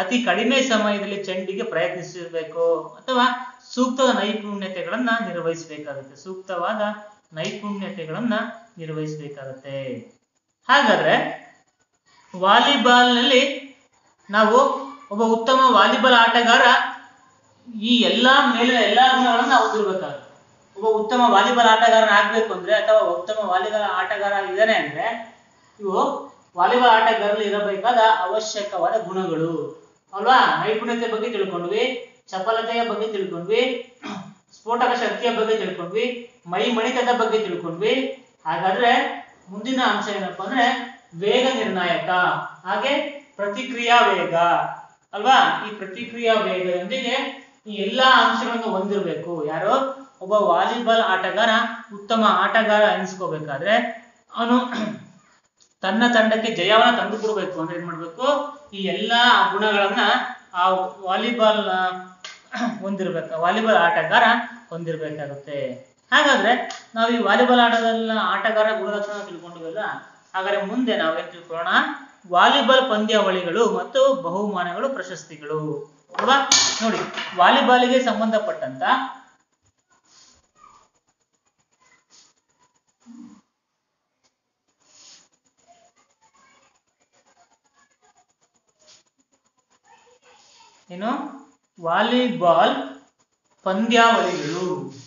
ಅತಿ ಕಡಿಮೆ ಸಮಯದಲ್ಲಿ ಚೆಂಡಿಗೆ ಪ್ರಯತ್ನಿಸಿರಬೇಕು ಅಥವಾ ಸೂಕ್ತದ ನೈಪುಣ್ಯತೆಗಳನ್ನ ನಿರ್ವಹಿಸಬೇಕಾಗುತ್ತೆ ಸೂಕ್ತವಾದ ನೈಪುಣ್ಯತೆಗಳನ್ನ ನಿರ್ವಹಿಸಬೇಕಾಗುತ್ತೆ ಹಾಗಾದ್ರೆ ವಾಲಿಬಾಲ್ನಲ್ಲಿ ನಾವು ಒಬ್ಬ ಉತ್ತಮ ವಾಲಿಬಾಲ್ ಆಟಗಾರ ಈ ಎಲ್ಲಾ ಮೇಲಿನ ಎಲ್ಲಾ ಗುಣಗಳನ್ನ ಹೊಂದಿರ್ಬೇಕಾಗುತ್ತೆ ಒಬ್ಬ ಉತ್ತಮ ವಾಲಿಬಾಲ್ ಆಟಗಾರನ ಆಗ್ಬೇಕು ಅಂದ್ರೆ ಅಥವಾ ಉತ್ತಮ ವಾಲಿಬಾಲ್ ಆಟಗಾರ ಇದ್ದಾನೆ ಅಂದ್ರೆ ಇವು ವಾಲಿಬಾಲ್ ಆಟಗಾರರಲ್ಲಿ ಇರಬೇಕಾದ ಅವಶ್ಯಕವಾದ ಗುಣಗಳು ಅಲ್ವಾ ನೈಪುಣ್ಯತೆ ಬಗ್ಗೆ ತಿಳ್ಕೊಂಡ್ವಿ ಚಪಲತೆಯ ಬಗ್ಗೆ ತಿಳ್ಕೊಂಡ್ವಿ ಸ್ಫೋಟಕ ಶಕ್ತಿಯ ಬಗ್ಗೆ ತಿಳ್ಕೊಂಡ್ವಿ ಮೈ ಮಣಿತದ ಬಗ್ಗೆ ತಿಳ್ಕೊಂಡ್ವಿ ಹಾಗಾದ್ರೆ ಮುಂದಿನ ಅಂಶ ಏನಪ್ಪಾ ಅಂದ್ರೆ ವೇಗ ನಿರ್ಣಾಯಕ ಹಾಗೆ ಪ್ರತಿಕ್ರಿಯಾ ವೇಗ ಅಲ್ವಾ ಈ ಪ್ರತಿಕ್ರಿಯಾ ವೇಗದೊಂದಿಗೆ ಈ ಎಲ್ಲಾ ಅಂಶಗಳನ್ನು ಹೊಂದಿರಬೇಕು ಯಾರು ಒಬ್ಬ ವಾಲಿಬಾಲ್ ಆಟಗಾರ ಉತ್ತಮ ಆಟಗಾರ ಅನಿಸ್ಕೋಬೇಕಾದ್ರೆ ಅವನು ತನ್ನ ತಂಡಕ್ಕೆ ಜಯವನ್ನ ತಂದು ಕೊಡ್ಬೇಕು ಅಂದ್ರೆ ಏನ್ ಮಾಡ್ಬೇಕು ಈ ಎಲ್ಲಾ ಗುಣಗಳನ್ನ ಆ ವಾಲಿಬಾಲ್ ಹೊಂದಿರ್ಬೇಕು ವಾಲಿಬಾಲ್ ಆಟಗಾರ ಹೊಂದಿರ್ಬೇಕಾಗುತ್ತೆ ಹಾಗಾದ್ರೆ ನಾವು ಈ ವಾಲಿಬಾಲ್ ಆಟದ ಆಟಗಾರ ಗುಣಲಕ್ಷಣ ತಿಳ್ಕೊಂಡಿವಲ್ಲ ಹಾಗಾದ್ರೆ ಮುಂದೆ ನಾವೇನ್ ತಿಳ್ಕೊಳ್ಳೋಣ ವಾಲಿಬಾಲ್ ಪಂದ್ಯಾವಳಿಗಳು ಮತ್ತು ಬಹುಮಾನಗಳು ಪ್ರಶಸ್ತಿಗಳು ಅಲ್ವಾ ನೋಡಿ ವಾಲಿಬಾಲಿಗೆ ಸಂಬಂಧಪಟ್ಟಂತ ಏನು ವಾಲಿಬಾಲ್ ಪಂದ್ಯಾವಳಿಗಳು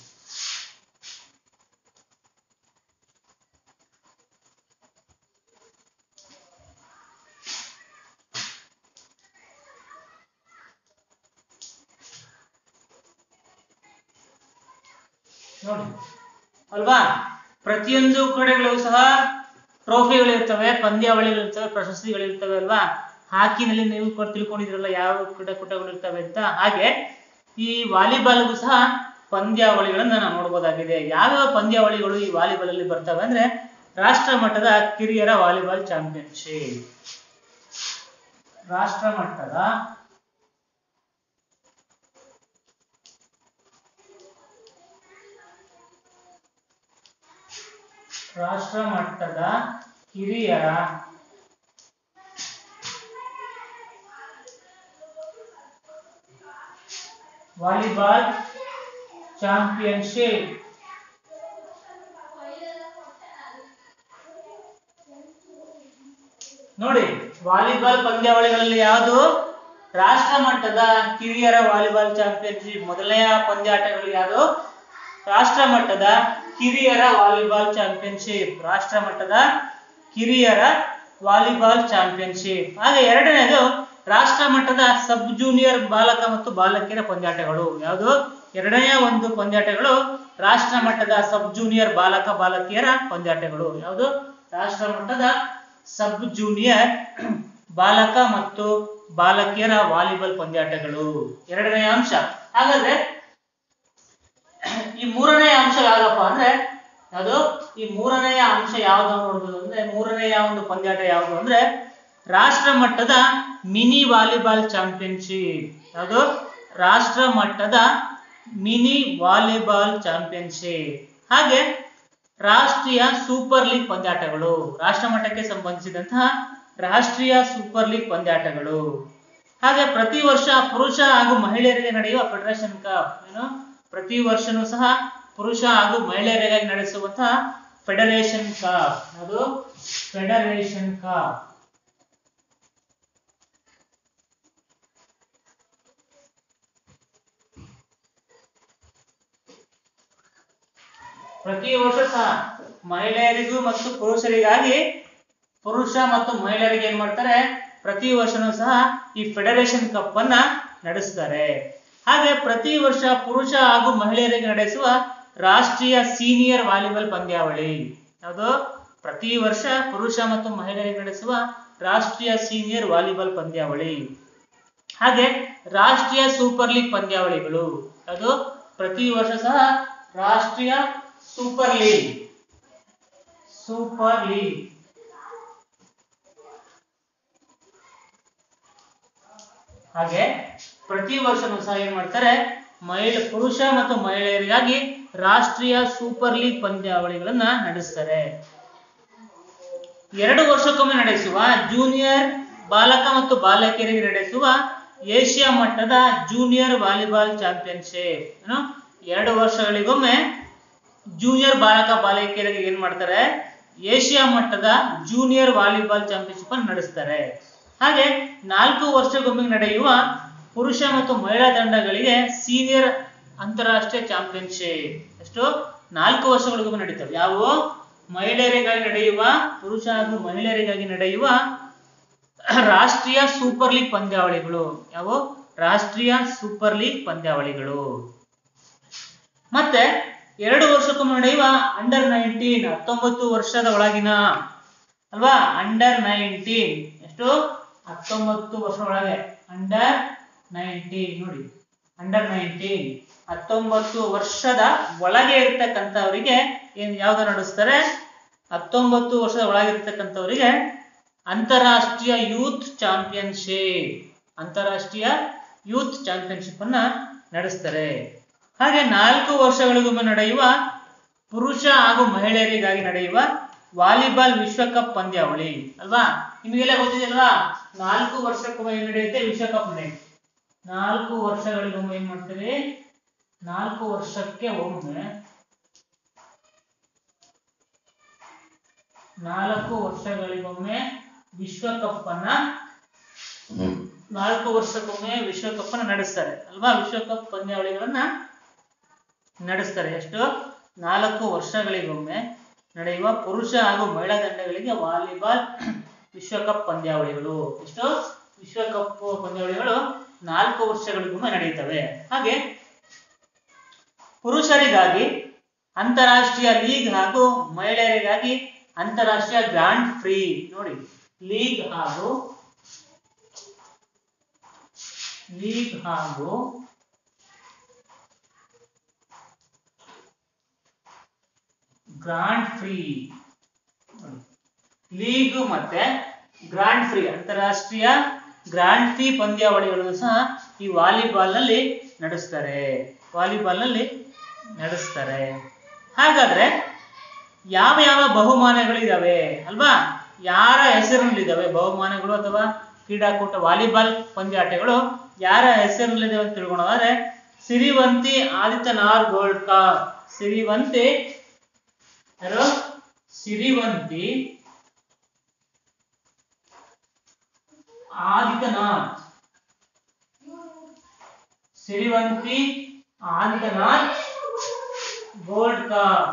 ನೋಡಿ ಅಲ್ವಾ ಪ್ರತಿಯೊಂದು ಕಡೆಗಳು ಸಹ ಟ್ರೋಫಿಗಳಿರ್ತವೆ ಪಂದ್ಯಾವಳಿಗಳಿರ್ತವೆ ಪ್ರಶಸ್ತಿಗಳಿರ್ತವೆ ಅಲ್ವಾ ಹಾಕಿನಲ್ಲಿ ನೀವು ಕೂಡ ತಿಳ್ಕೊಂಡಿದ್ರಲ್ಲ ಯಾವ ಕ್ರೀಡಾಕೂಟಗಳು ಇರ್ತವೆ ಅಂತ ಹಾಗೆ ಈ ವಾಲಿಬಾಲ್ಗೂ ಸಹ ಪಂದ್ಯಾವಳಿಗಳನ್ನ ನಾವು ನೋಡ್ಬೋದಾಗಿದೆ ಯಾವ್ಯಾವ ಪಂದ್ಯಾವಳಿಗಳು ಈ ವಾಲಿಬಾಲ್ ಅಲ್ಲಿ ಬರ್ತವೆ ಅಂದ್ರೆ ರಾಷ್ಟ್ರ ಮಟ್ಟದ ಕಿರಿಯರ ವಾಲಿಬಾಲ್ ಚಾಂಪಿಯನ್ಶಿಪ್ ರಾಷ್ಟ್ರ ಮಟ್ಟದ ರಾಷ್ಟ್ರ ಮಟ್ಟದ ಕಿರಿಯರ ವಾಲಿಬಾಲ್ ಚಾಂಪಿಯನ್ಶಿಪ್ ನೋಡಿ ವಾಲಿಬಾಲ್ ಪಂದ್ಯಾವಳಿಗಳಲ್ಲಿ ಯಾವುದು ರಾಷ್ಟ್ರ ಮಟ್ಟದ ಕಿರಿಯರ ವಾಲಿಬಾಲ್ ಚಾಂಪಿಯನ್ಶಿಪ್ ಮೊದಲನೆಯ ಪಂದ್ಯಾಟಗಳು ಯಾವುದು ರಾಷ್ಟ್ರ ಮಟ್ಟದ ಕಿರಿಯರ ವಾಲಿಬಾಲ್ ಚಾಂಪಿಯನ್ಶಿಪ್ ರಾಷ್ಟ್ರ ಮಟ್ಟದ ಕಿರಿಯರ ವಾಲಿಬಾಲ್ ಚಾಂಪಿಯನ್ಶಿಪ್ ಹಾಗೆ ಎರಡನೇದು ರಾಷ್ಟ್ರ ಮಟ್ಟದ ಸಬ್ ಜೂನಿಯರ್ ಬಾಲಕ ಮತ್ತು ಬಾಲಕಿಯರ ಪಂದ್ಯಾಟಗಳು ಯಾವುದು ಎರಡನೆಯ ಒಂದು ಪಂದ್ಯಾಟಗಳು ರಾಷ್ಟ್ರ ಮಟ್ಟದ ಸಬ್ ಜೂನಿಯರ್ ಬಾಲಕ ಬಾಲಕಿಯರ ಪಂದ್ಯಾಟಗಳು ಯಾವುದು ರಾಷ್ಟ್ರ ಮಟ್ಟದ ಸಬ್ ಜೂನಿಯರ್ ಬಾಲಕ ಮತ್ತು ಬಾಲಕಿಯರ ವಾಲಿಬಾಲ್ ಪಂದ್ಯಾಟಗಳು ಎರಡನೆಯ ಅಂಶ ಹಾಗಾದ್ರೆ ಈ ಮೂರನೆಯ ಅಂಶ ಯಾವ್ದಪ್ಪ ಅಂದ್ರೆ ಯಾವುದು ಈ ಮೂರನೆಯ ಅಂಶ ಯಾವ್ದು ನೋಡ್ಬೋದು ಅಂದ್ರೆ ಮೂರನೆಯ ಒಂದು ಪಂದ್ಯಾಟ ಯಾವುದು ಅಂದ್ರೆ ರಾಷ್ಟ್ರ ಮಟ್ಟದ ಮಿನಿ ವಾಲಿಬಾಲ್ ಚಾಂಪಿಯನ್ಶಿಪ್ ಯಾವುದು ರಾಷ್ಟ್ರ ಮಟ್ಟದ ಮಿನಿ ವಾಲಿಬಾಲ್ ಚಾಂಪಿಯನ್ಶಿಪ್ ಹಾಗೆ ರಾಷ್ಟ್ರೀಯ ಸೂಪರ್ ಲೀಗ್ ಪಂದ್ಯಾಟಗಳು ರಾಷ್ಟ್ರ ಮಟ್ಟಕ್ಕೆ ಸಂಬಂಧಿಸಿದಂತಹ ರಾಷ್ಟ್ರೀಯ ಸೂಪರ್ ಲೀಗ್ ಪಂದ್ಯಾಟಗಳು ಹಾಗೆ ಪ್ರತಿ ವರ್ಷ ಪುರುಷ ಹಾಗೂ ಮಹಿಳೆಯರಿಗೆ ನಡೆಯುವ ಫೆಡರೇಷನ್ ಕಪ್ ಏನು ಪ್ರತಿ ವರ್ಷನೂ ಸಹ ಪುರುಷ ಹಾಗೂ ಮಹಿಳೆಯರಿಗಾಗಿ ನಡೆಸುವಂತಹ ಫೆಡರೇಷನ್ ಕಪ್ ಅದು ಫೆಡರೇಷನ್ ಕಪ್ ಪ್ರತಿ ವರ್ಷ ಸಹ ಮಹಿಳೆಯರಿಗೂ ಮತ್ತು ಪುರುಷರಿಗಾಗಿ ಪುರುಷ ಮತ್ತು ಮಹಿಳೆಯರಿಗೆ ಏನ್ ಮಾಡ್ತಾರೆ ಪ್ರತಿ ವರ್ಷನೂ ಸಹ ಈ ಫೆಡರೇಷನ್ ಕಪ್ ಅನ್ನ ನಡೆಸ್ತಾರೆ ಹಾಗೆ ಪ್ರತಿ ವರ್ಷ ಪುರುಷ ಹಾಗೂ ಮಹಿಳೆಯರಿಗೆ ನಡೆಸುವ ರಾಷ್ಟ್ರೀಯ ಸೀನಿಯರ್ ವಾಲಿಬಾಲ್ ಪಂದ್ಯಾವಳಿ ಯಾವುದು ಪ್ರತಿ ವರ್ಷ ಪುರುಷ ಮತ್ತು ಮಹಿಳೆಯರಿಗೆ ನಡೆಸುವ ರಾಷ್ಟ್ರೀಯ ಸೀನಿಯರ್ ವಾಲಿಬಾಲ್ ಪಂದ್ಯಾವಳಿ ಹಾಗೆ ರಾಷ್ಟ್ರೀಯ ಸೂಪರ್ ಲೀಗ್ ಪಂದ್ಯಾವಳಿಗಳು ಅದು ಪ್ರತಿ ವರ್ಷ ಸಹ ರಾಷ್ಟ್ರೀಯ ಸೂಪರ್ ಲೀಗ್ ಸೂಪರ್ ಲೀಗ್ ಹಾಗೆ ಪ್ರತಿ ವರ್ಷನೂ ಸಹ ಏನ್ ಮಾಡ್ತಾರೆ ಮಹಿಳೆ ಪುರುಷ ಮತ್ತು ಮಹಿಳೆಯರಿಗಾಗಿ ರಾಷ್ಟ್ರೀಯ ಸೂಪರ್ ಲೀಗ್ ಪಂದ್ಯಾವಳಿಗಳನ್ನ ನಡೆಸ್ತಾರೆ ಎರಡು ವರ್ಷಕ್ಕೊಮ್ಮೆ ನಡೆಸುವ ಜೂನಿಯರ್ ಬಾಲಕ ಮತ್ತು ಬಾಲಕಿಯರಿಗೆ ನಡೆಸುವ ಏಷ್ಯಾ ಮಟ್ಟದ ಜೂನಿಯರ್ ವಾಲಿಬಾಲ್ ಚಾಂಪಿಯನ್ಶಿಪ್ ಏನು ಎರಡು ವರ್ಷಗಳಿಗೊಮ್ಮೆ ಜೂನಿಯರ್ ಬಾಲಕ ಬಾಲಕಿಯರಿಗೆ ಏನ್ ಮಾಡ್ತಾರೆ ಏಷ್ಯಾ ಮಟ್ಟದ ಜೂನಿಯರ್ ವಾಲಿಬಾಲ್ ಚಾಂಪಿಯನ್ಶಿಪ್ ಅನ್ನು ನಡೆಸ್ತಾರೆ ಹಾಗೆ ನಾಲ್ಕು ವರ್ಷಗೊಮ್ಮೆ ನಡೆಯುವ ಪುರುಷ ಮತ್ತು ಮಹಿಳಾ ತಂಡಗಳಿಗೆ ಸೀನಿಯರ್ ಅಂತಾರಾಷ್ಟ್ರೀಯ ಚಾಂಪಿಯನ್ಶಿಪ್ ಎಷ್ಟು ನಾಲ್ಕು ವರ್ಷಗಳಿಗೊಮ್ಮೆ ನಡೀತವೆ ಯಾವುವು ಮಹಿಳೆಯರಿಗಾಗಿ ನಡೆಯುವ ಪುರುಷ ಹಾಗೂ ಮಹಿಳೆಯರಿಗಾಗಿ ನಡೆಯುವ ರಾಷ್ಟ್ರೀಯ ಸೂಪರ್ ಲೀಗ್ ಪಂದ್ಯಾವಳಿಗಳು ಯಾವ ರಾಷ್ಟ್ರೀಯ ಸೂಪರ್ ಲೀಗ್ ಪಂದ್ಯಾವಳಿಗಳು ಮತ್ತೆ ಎರಡು ವರ್ಷಕ್ಕೊಮ್ಮೆ ನಡೆಯುವ ಅಂಡರ್ ನೈನ್ಟೀನ್ ಹತ್ತೊಂಬತ್ತು ವರ್ಷದ ಒಳಗಿನ ಅಲ್ವಾ ಅಂಡರ್ ನೈನ್ಟೀನ್ ಎಷ್ಟು ಹತ್ತೊಂಬತ್ತು ವರ್ಷ ಒಳಗೆ ಅಂಡರ್ ನೈನ್ಟೀನ್ ನೋಡಿ ಅಂಡರ್ ನೈನ್ಟೀನ್ ಹತ್ತೊಂಬತ್ತು ವರ್ಷದ ಒಳಗೆ ಇರ್ತಕ್ಕಂಥವರಿಗೆ ಏನ್ ಯಾವ್ದು ನಡೆಸ್ತಾರೆ ಹತ್ತೊಂಬತ್ತು ವರ್ಷದ ಒಳಗೆ ಇರ್ತಕ್ಕಂಥವರಿಗೆ ಅಂತಾರಾಷ್ಟ್ರೀಯ ಯೂತ್ ಚಾಂಪಿಯನ್ಶಿಪ್ ಅಂತಾರಾಷ್ಟ್ರೀಯ ಯೂತ್ ಚಾಂಪಿಯನ್ಶಿಪ್ ಅನ್ನ ನಡೆಸ್ತಾರೆ ಹಾಗೆ ನಾಲ್ಕು ವರ್ಷಗಳಿಗೊಮ್ಮೆ ನಡೆಯುವ ಪುರುಷ ಹಾಗೂ ಮಹಿಳೆಯರಿಗಾಗಿ ನಡೆಯುವ ವಾಲಿಬಾಲ್ ವಿಶ್ವಕಪ್ ಪಂದ್ಯಾವಳಿ ಅಲ್ವಾ ನಿಮಗೆಲ್ಲ ಗೊತ್ತಿದೆಯಲ್ವಾ ನಾಲ್ಕು ವರ್ಷಕ್ಕೊಮ್ಮೆ ಏನ್ ನಡೆಯುತ್ತೆ ವಿಶ್ವಕಪ್ ನಡೆಯುತ್ತೆ ನಾಲ್ಕು ವರ್ಷಗಳಿಗೊಮ್ಮೆ ಏನ್ ಮಾಡ್ತೀವಿ ನಾಲ್ಕು ವರ್ಷಕ್ಕೆ ಒಮ್ಮೆ ನಾಲ್ಕು ವರ್ಷಗಳಿಗೊಮ್ಮೆ ವಿಶ್ವಕಪ್ ಅನ್ನ ನಾಲ್ಕು ವರ್ಷಕ್ಕೊಮ್ಮೆ ವಿಶ್ವಕಪ್ ಅನ್ನ ನಡೆಸ್ತಾರೆ ಅಲ್ವಾ ವಿಶ್ವಕಪ್ ಪಂದ್ಯಾವಳಿಗಳನ್ನ ನಡೆಸ್ತಾರೆ ಎಷ್ಟು ನಾಲ್ಕು ವರ್ಷಗಳಿಗೊಮ್ಮೆ ನಡೆಯುವ ಪುರುಷ ಹಾಗೂ ಮಹಿಳಾ ತಂಡಗಳಿಗೆ ವಾಲಿಬಾಲ್ ವಿಶ್ವಕಪ್ ಪಂದ್ಯಾವಳಿಗಳು ಎಷ್ಟು ವಿಶ್ವಕಪ್ ಪಂದ್ಯಾವಳಿಗಳು ನಾಲ್ಕು ವರ್ಷಗಳಿಗೊಮ್ಮೆ ನಡೆಯುತ್ತವೆ ಹಾಗೆ ಪುರುಷರಿಗಾಗಿ ಅಂತಾರಾಷ್ಟ್ರೀಯ ಲೀಗ್ ಹಾಗೂ ಮಹಿಳೆಯರಿಗಾಗಿ ಅಂತಾರಾಷ್ಟ್ರೀಯ ಗ್ರಾಂಡ್ ಫ್ರೀ ನೋಡಿ ಲೀಗ್ ಹಾಗೂ ಲೀಗ್ ಹಾಗೂ ಗ್ರಾಂಡ್ ಫ್ರೀ ಲೀಗ್ ಮತ್ತೆ ಗ್ರಾಂಡ್ ಫ್ರೀ ಅಂತಾರಾಷ್ಟ್ರೀಯ ಗ್ರಾಂಡ್ ಫ್ರೀ ಪಂದ್ಯಾವಳಿಗಳನ್ನು ಸಹ ಈ ವಾಲಿಬಾಲ್ ನಲ್ಲಿ ನಡೆಸ್ತಾರೆ ವಾಲಿಬಾಲ್ ನಲ್ಲಿ ನಡೆಸ್ತಾರೆ ಹಾಗಾದ್ರೆ ಯಾವ ಯಾವ ಬಹುಮಾನಗಳು ಇದಾವೆ ಅಲ್ವಾ ಯಾರ ಹೆಸರಿನಲ್ಲಿದ್ದಾವೆ ಬಹುಮಾನಗಳು ಅಥವಾ ಕ್ರೀಡಾಕೂಟ ವಾಲಿಬಾಲ್ ಪಂದ್ಯಾಟಗಳು ಯಾರ ಹೆಸರಿನಲ್ಲಿದ್ದಾವೆ ಅಂತ ತಿಳ್ಕೊಳ್ಳೋದಾದ್ರೆ ಸಿರಿವಂತಿ ಆದಿತ್ಯನಾರ್ ಗೋಲ್ಡ್ ಕಪ್ ಸಿರಿವಂತಿ ಯಾರು ಸಿರಿವಂತಿ ಆದಿತ್ಯನಾಥ್ ಸಿರಿವಂತಿ ಆದಿತ್ಯನಾಥ್ ಗೋಲ್ಡ್ ಕಪ್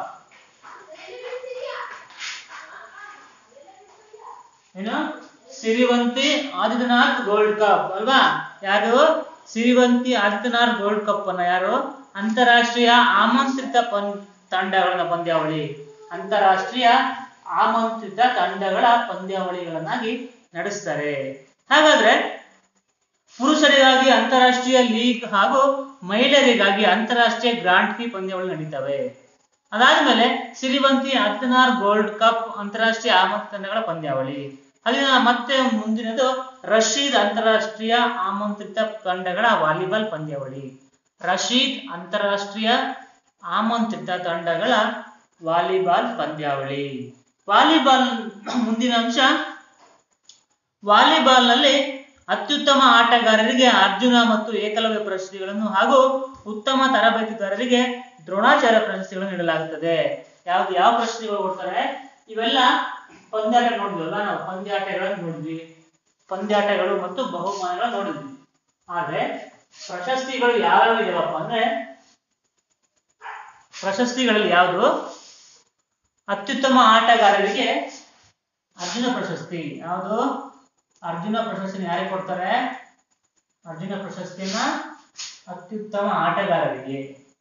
ಏನು ಸಿರಿವಂತಿ ಆದಿತ್ಯನಾಥ್ ಗೋಲ್ಡ್ ಕಪ್ ಅಲ್ವಾ ಯಾರು ಸಿರಿವಂತಿ ಆದಿತ್ಯನಾಥ್ ಗೋಲ್ಡ್ ಕಪ್ ಅನ್ನ ಯಾರು ಅಂತಾರಾಷ್ಟ್ರೀಯ ಆಮಂತ್ರಿತ ಪನ್ ತಂಡಗಳ ಪಂದ್ಯಾವಳಿ ಅಂತಾರಾಷ್ಟ್ರೀಯ ಆಮಂತ್ರಿತ ತಂಡಗಳ ಪಂದ್ಯಾವಳಿಗಳನ್ನಾಗಿ ನಡೆಸ್ತಾರೆ ಹಾಗಾದ್ರೆ ಪುರುಷರಿಗಾಗಿ ಅಂತಾರಾಷ್ಟ್ರೀಯ ಲೀಗ್ ಹಾಗೂ ಮಹಿಳೆಯರಿಗಾಗಿ ಅಂತಾರಾಷ್ಟ್ರೀಯ ಗ್ರಾಂಡ್ ಫಿ ಪಂದ್ಯಾವಳಿ ನಡೀತವೆ ಅದಾದ್ಮೇಲೆ ಸಿರಿವಂತಿ ಹತ್ತನಾರ್ ಗೋಲ್ಡ್ ಕಪ್ ಅಂತಾರಾಷ್ಟ್ರೀಯ ಆಮಂತ್ರಿತ ತಂಡಗಳ ಪಂದ್ಯಾವಳಿ ಅಲ್ಲಿನ ಮತ್ತೆ ಮುಂದಿನದು ರಶೀದ್ ಅಂತಾರಾಷ್ಟ್ರೀಯ ಆಮಂತ್ರಿತ ತಂಡಗಳ ವಾಲಿಬಾಲ್ ಪಂದ್ಯಾವಳಿ ರಶೀದ್ ಅಂತಾರಾಷ್ಟ್ರೀಯ ಆಮಂತ್ರಿತ ತಂಡಗಳ ವಾಲಿಬಾಲ್ ಪಂದ್ಯಾವಳಿ ವಾಲಿಬಾಲ್ ಮುಂದಿನ ಅಂಶ ವಾಲಿಬಾಲ್ನಲ್ಲಿ ಅತ್ಯುತ್ತಮ ಆಟಗಾರರಿಗೆ ಅರ್ಜುನ ಮತ್ತು ಏಕಲವ್ಯ ಪ್ರಶಸ್ತಿಗಳನ್ನು ಹಾಗೂ ಉತ್ತಮ ತರಬೇತುದಾರರಿಗೆ ದ್ರೋಣಾಚಾರ್ಯ ಪ್ರಶಸ್ತಿಗಳನ್ನು ನೀಡಲಾಗುತ್ತದೆ ಯಾವ್ದು ಯಾವ ಪ್ರಶಸ್ತಿಗಳು ಕೊಡ್ತಾರೆ ಇವೆಲ್ಲ ಪಂದ್ಯಾಟ ನೋಡಿದ್ವಲ್ಲ ನಾವು ಪಂದ್ಯಾಟಗಳನ್ನು ನೋಡಿದ್ವಿ ಪಂದ್ಯಾಟಗಳು ಮತ್ತು ಬಹುಮಾನಗಳು ನೋಡಿದ್ವಿ ಆದ್ರೆ ಪ್ರಶಸ್ತಿಗಳು ಯಾವ್ಯಾವ ಇದಾವಪ್ಪ ಅಂದ್ರೆ ಪ್ರಶಸ್ತಿಗಳಲ್ಲಿ ಯಾವುದು ಅತ್ಯುತ್ತಮ ಆಟಗಾರರಿಗೆ ಅರ್ಜುನ ಪ್ರಶಸ್ತಿ ಯಾವುದು ಅರ್ಜುನ ಪ್ರಶಸ್ತಿನ ಯಾರಿಗೆ ಕೊಡ್ತಾರೆ ಅರ್ಜುನ ಪ್ರಶಸ್ತಿಯನ್ನ ಅತ್ಯುತ್ತಮ ಆಟಗಾರರಿಗೆ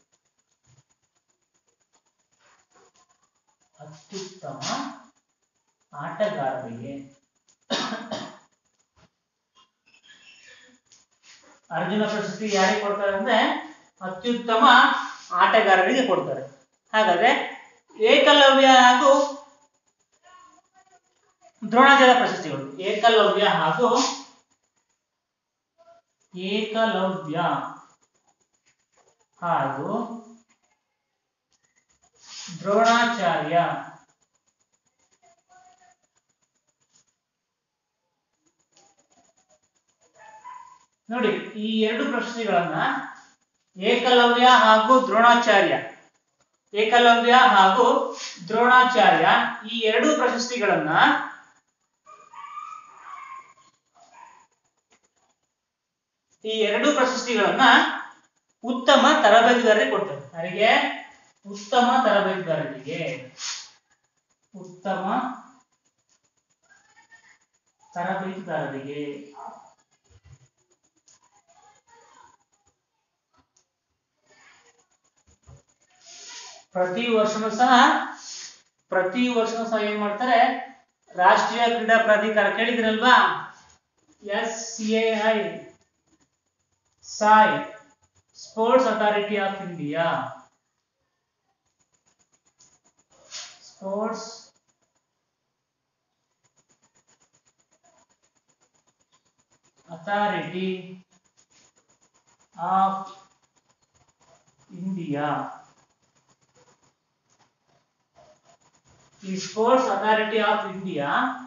ಅತ್ಯುತ್ತಮ ಆಟಗಾರರಿಗೆ ಅರ್ಜುನ ಪ್ರಶಸ್ತಿ ಯಾರಿಗೆ ಕೊಡ್ತಾರೆ ಅಂದ್ರೆ ಅತ್ಯುತ್ತಮ ಆಟಗಾರರಿಗೆ ಕೊಡ್ತಾರೆ ಹಾಗಾದ್ರೆ ಏಕಲವ್ಯ ಹಾಗೂ ದ್ರೋಣಾಚಾರ್ಯ ಪ್ರಶಸ್ತಿಗಳು ಏಕಲವ್ಯ ಹಾಗೂ ಏಕಲವ್ಯ ಹಾಗೂ ದ್ರೋಣಾಚಾರ್ಯ ನೋಡಿ ಈ ಎರಡು ಪ್ರಶಸ್ತಿಗಳನ್ನ ಏಕಲವ್ಯ ಹಾಗೂ ದ್ರೋಣಾಚಾರ್ಯ ಏಕಲವ್ಯ ಹಾಗೂ ದ್ರೋಣಾಚಾರ್ಯ ಈ ಎರಡು ಪ್ರಶಸ್ತಿಗಳನ್ನ ಈ ಎರಡು ಪ್ರಶಸ್ತಿಗಳನ್ನ ಉತ್ತಮ ತರಬೇತುದಾರರಿಗೆ ಕೊಡ್ತಾರೆ ಯಾರಿಗೆ ಉತ್ತಮ ತರಬೇತುದಾರರಿಗೆ ಉತ್ತಮ ತರಬೇತುದಾರರಿಗೆ ಪ್ರತಿ ವರ್ಷನೂ ಸಹ ಪ್ರತಿ ವರ್ಷನೂ ಸಹ ಏನ್ ಮಾಡ್ತಾರೆ ರಾಷ್ಟ್ರೀಯ ಕ್ರೀಡಾ ಪ್ರಾಧಿಕಾರ ಕೇಳಿದಿರಲ್ವಾ S C I SAI sports authority of India sports authority of India ಈ ಸ್ಪೋರ್ಟ್ಸ್ ಅಥಾರಿಟಿ ಆಫ್ ಇಂಡಿಯಾ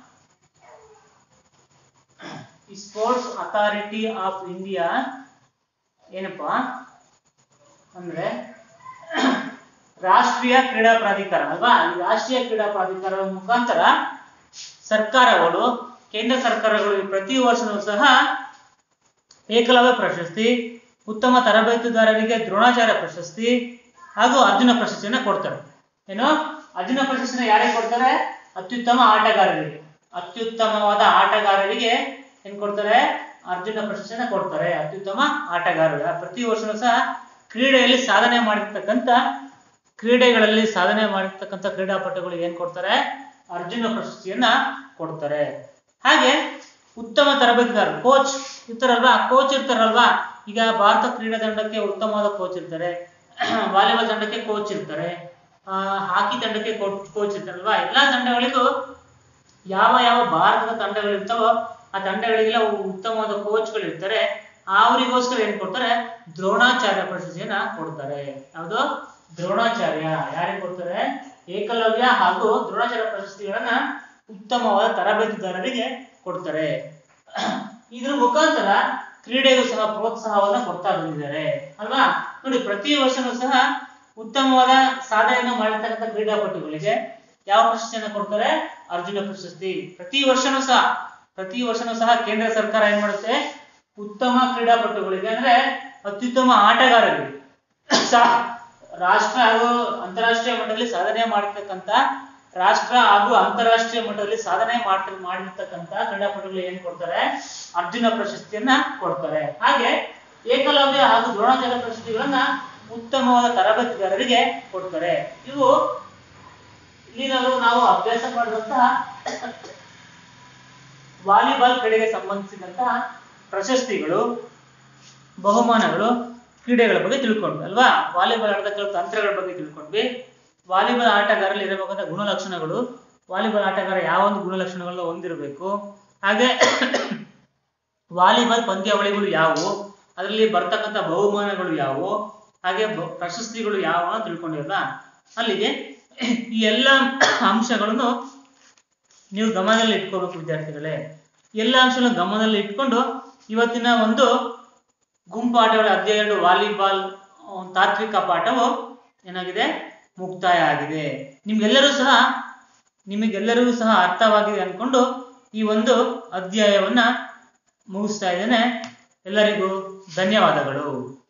ಈ ಸ್ಪೋರ್ಟ್ಸ್ ಅಥಾರಿಟಿ ಆಫ್ ಇಂಡಿಯಾ ಏನಪ್ಪಾ ಅಂದ್ರೆ ರಾಷ್ಟ್ರೀಯ ಕ್ರೀಡಾ ಪ್ರಾಧಿಕಾರ ಅಲ್ವಾ ಈ ರಾಷ್ಟ್ರೀಯ ಕ್ರೀಡಾ ಪ್ರಾಧಿಕಾರದ ಮುಖಾಂತರ ಸರ್ಕಾರಗಳು ಕೇಂದ್ರ ಸರ್ಕಾರಗಳು ಈ ಪ್ರತಿ ವರ್ಷವೂ ಸಹ ಏಕಲವ್ಯ ಪ್ರಶಸ್ತಿ ಉತ್ತಮ ತರಬೇತುದಾರರಿಗೆ ದ್ರೋಣಾಚಾರ್ಯ ಪ್ರಶಸ್ತಿ ಹಾಗೂ ಅರ್ಜುನ ಪ್ರಶಸ್ತಿಯನ್ನ ಕೊಡ್ತಾರೆ ಏನು ಅರ್ಜುನ ಪ್ರಶಸ್ತಿನ ಯಾರಿಗೆ ಕೊಡ್ತಾರೆ ಅತ್ಯುತ್ತಮ ಆಟಗಾರರಿಗೆ ಅತ್ಯುತ್ತಮವಾದ ಆಟಗಾರರಿಗೆ ಏನ್ ಕೊಡ್ತಾರೆ ಅರ್ಜುನ ಪ್ರಶಸ್ತಿಯನ್ನ ಕೊಡ್ತಾರೆ ಅತ್ಯುತ್ತಮ ಆಟಗಾರರು ಆ ಪ್ರತಿ ವರ್ಷನೂ ಸಹ ಕ್ರೀಡೆಯಲ್ಲಿ ಸಾಧನೆ ಮಾಡಿರ್ತಕ್ಕಂಥ ಕ್ರೀಡೆಗಳಲ್ಲಿ ಸಾಧನೆ ಮಾಡಿರ್ತಕ್ಕಂಥ ಕ್ರೀಡಾಪಟುಗಳಿಗೆ ಏನ್ ಕೊಡ್ತಾರೆ ಅರ್ಜುನ ಪ್ರಶಸ್ತಿಯನ್ನ ಕೊಡ್ತಾರೆ ಹಾಗೆ ಉತ್ತಮ ತರಬೇತುದಾರರು ಕೋಚ್ ಇರ್ತಾರಲ್ವಾ ಕೋಚ್ ಇರ್ತಾರಲ್ವಾ ಈಗ ಭಾರತ ಕ್ರೀಡಾ ತಂಡಕ್ಕೆ ಉತ್ತಮವಾದ ಕೋಚ್ ಇರ್ತಾರೆ ವಾಲಿಬಾಲ್ ತಂಡಕ್ಕೆ ಕೋಚ್ ಇರ್ತಾರೆ ಆ, ಹಾಕಿ ತಂಡಕ್ಕೆ ಕೋಚ್ ಇರ್ತಾರಲ್ವಾ ಎಲ್ಲಾ ತಂಡಗಳಿಗೂ ಯಾವ ಯಾವ ಭಾರತದ ತಂಡಗಳಿರ್ತಾವೋ ಆ ತಂಡಗಳಿಗೆಲ್ಲ ಉತ್ತಮವಾದ ಕೋಚ್ಗಳು ಇರ್ತಾರೆ ಅವರಿಗೋಸ್ಕರ ಏನ್ ಕೊಡ್ತಾರೆ ದ್ರೋಣಾಚಾರ್ಯ ಪ್ರಶಸ್ತಿಯನ್ನ ಕೊಡ್ತಾರೆ ಯಾವುದು ದ್ರೋಣಾಚಾರ್ಯ ಯಾರಿಗೆ ಕೊಡ್ತಾರೆ ಏಕಲವ್ಯ ಹಾಗೂ ದ್ರೋಣಾಚಾರ್ಯ ಪ್ರಶಸ್ತಿಗಳನ್ನ ಉತ್ತಮವಾದ ತರಬೇತುದಾರರಿಗೆ ಕೊಡ್ತಾರೆ ಇದ್ರ ಮುಖಾಂತರ ಕ್ರೀಡೆಗೂ ಸಹ ಪ್ರೋತ್ಸಾಹವನ್ನ ಕೊಡ್ತಾ ಬಂದಿದ್ದಾರೆ ಅಲ್ವಾ ನೋಡಿ ಪ್ರತಿ ವರ್ಷನೂ ಸಹ ಉತ್ತಮವಾದ ಸಾಧನೆಯನ್ನು ಮಾಡಿರ್ತಕ್ಕಂಥ ಕ್ರೀಡಾಪಟುಗಳಿಗೆ ಯಾವ ಪ್ರಶಸ್ತಿಯನ್ನ ಕೊಡ್ತಾರೆ ಅರ್ಜುನ ಪ್ರಶಸ್ತಿ ಪ್ರತಿ ವರ್ಷನೂ ಸಹ ಪ್ರತಿ ವರ್ಷನೂ ಸಹ ಕೇಂದ್ರ ಸರ್ಕಾರ ಏನ್ ಮಾಡುತ್ತೆ ಉತ್ತಮ ಕ್ರೀಡಾಪಟುಗಳಿಗೆ ಅಂದ್ರೆ ಅತ್ಯುತ್ತಮ ಆಟಗಾರರಿಗೆ ಸಾ- ರಾಷ್ಟ್ರ ಹಾಗೂ ಅಂತಾರಾಷ್ಟ್ರೀಯ ಮಟ್ಟದಲ್ಲಿ ಸಾಧನೆ ಮಾಡಿರ್ತಕ್ಕಂಥ ರಾಷ್ಟ್ರ ಹಾಗೂ ಅಂತಾರಾಷ್ಟ್ರೀಯ ಮಟ್ಟದಲ್ಲಿ ಸಾಧನೆ ಮಾಡ್ತ ಮಾಡಿರ್ತಕ್ಕಂಥ ಕ್ರೀಡಾಪಟುಗಳಿಗೆ ಏನ್ ಕೊಡ್ತಾರೆ ಅರ್ಜುನ ಪ್ರಶಸ್ತಿಯನ್ನ ಕೊಡ್ತಾರೆ ಹಾಗೆ ಏಕಲವ್ಯ ಹಾಗೂ ದ್ರೋಣಾಚಾರ್ಯ ಪ್ರಶಸ್ತಿಗಳನ್ನ ಉತ್ತಮವಾದ ತರಬೇತುದಾರರಿಗೆ ಕೊಡ್ತಾರೆ ಇವು ಇಲ್ಲಿ ನಾವು ನಾವು ಅಭ್ಯಾಸ ಮಾಡಿದಂತಹ ವಾಲಿಬಾಲ್ ಕ್ರೀಡೆಗೆ ಸಂಬಂಧಿಸಿದಂತಹ ಪ್ರಶಸ್ತಿಗಳು ಬಹುಮಾನಗಳು ಕ್ರೀಡೆಗಳ ಬಗ್ಗೆ ತಿಳ್ಕೊಂಡ್ವಿ ಅಲ್ವಾ ವಾಲಿಬಾಲ್ ಆಟದ ಕೆಲವು ತಂತ್ರಗಳ ಬಗ್ಗೆ ತಿಳ್ಕೊಂಡ್ವಿ ವಾಲಿಬಾಲ್ ಆಟಗಾರರಲ್ಲಿ ಇರಬೇಕಾದ ಗುಣಲಕ್ಷಣಗಳು ವಾಲಿಬಾಲ್ ಆಟಗಾರ ಯಾವ ಒಂದು ಗುಣಲಕ್ಷಣಗಳನ್ನ ಹೊಂದಿರಬೇಕು ಹಾಗೆ ವಾಲಿಬಾಲ್ ಪಂದ್ಯಾವಳಿಗಳು ಯಾವುವು ಅದರಲ್ಲಿ ಬರ್ತಕ್ಕಂಥ ಬಹುಮಾನಗಳು ಯಾವುವು ಹಾಗೆ ಬ- ಪ್ರಶಸ್ತಿಗಳು ಯಾವುವು ಅಂತ ತಿಳ್ಕೊಂಡಿರಲ್ಲ ಅಲ್ಲಿಗೆ ಈ ಎಲ್ಲ ಅಂಶಗಳನ್ನು ನೀವು ಗಮನದಲ್ಲಿ ಇಟ್ಕೋಬೇಕು ವಿದ್ಯಾರ್ಥಿಗಳೇ ಎಲ್ಲ ಅಂಶಗಳನ್ನು ಗಮನದಲ್ಲಿ ಇಟ್ಕೊಂಡು ಇವತ್ತಿನ ಒಂದು ಗುಂಪು ಆಟಗಳ ಅಧ್ಯಾಯ ಎರಡು ವಾಲಿಬಾಲ್ ಆ, ತಾತ್ವಿಕ ಪಾಠವು ಏನಾಗಿದೆ ಮುಕ್ತಾಯ ಆಗಿದೆ ನಿಮ್ಗೆಲ್ಲರೂ ಸಹ ನಿಮಗೆಲ್ಲರಿಗೂ ಸಹ ಅರ್ಥವಾಗಿದೆ ಅನ್ಕೊಂಡು ಈ ಒಂದು ಅಧ್ಯಾಯವನ್ನ ಮುಗಿಸ್ತಾ ಇದ್ದೇನೆ ಎಲ್ಲರಿಗೂ ಧನ್ಯವಾದಗಳು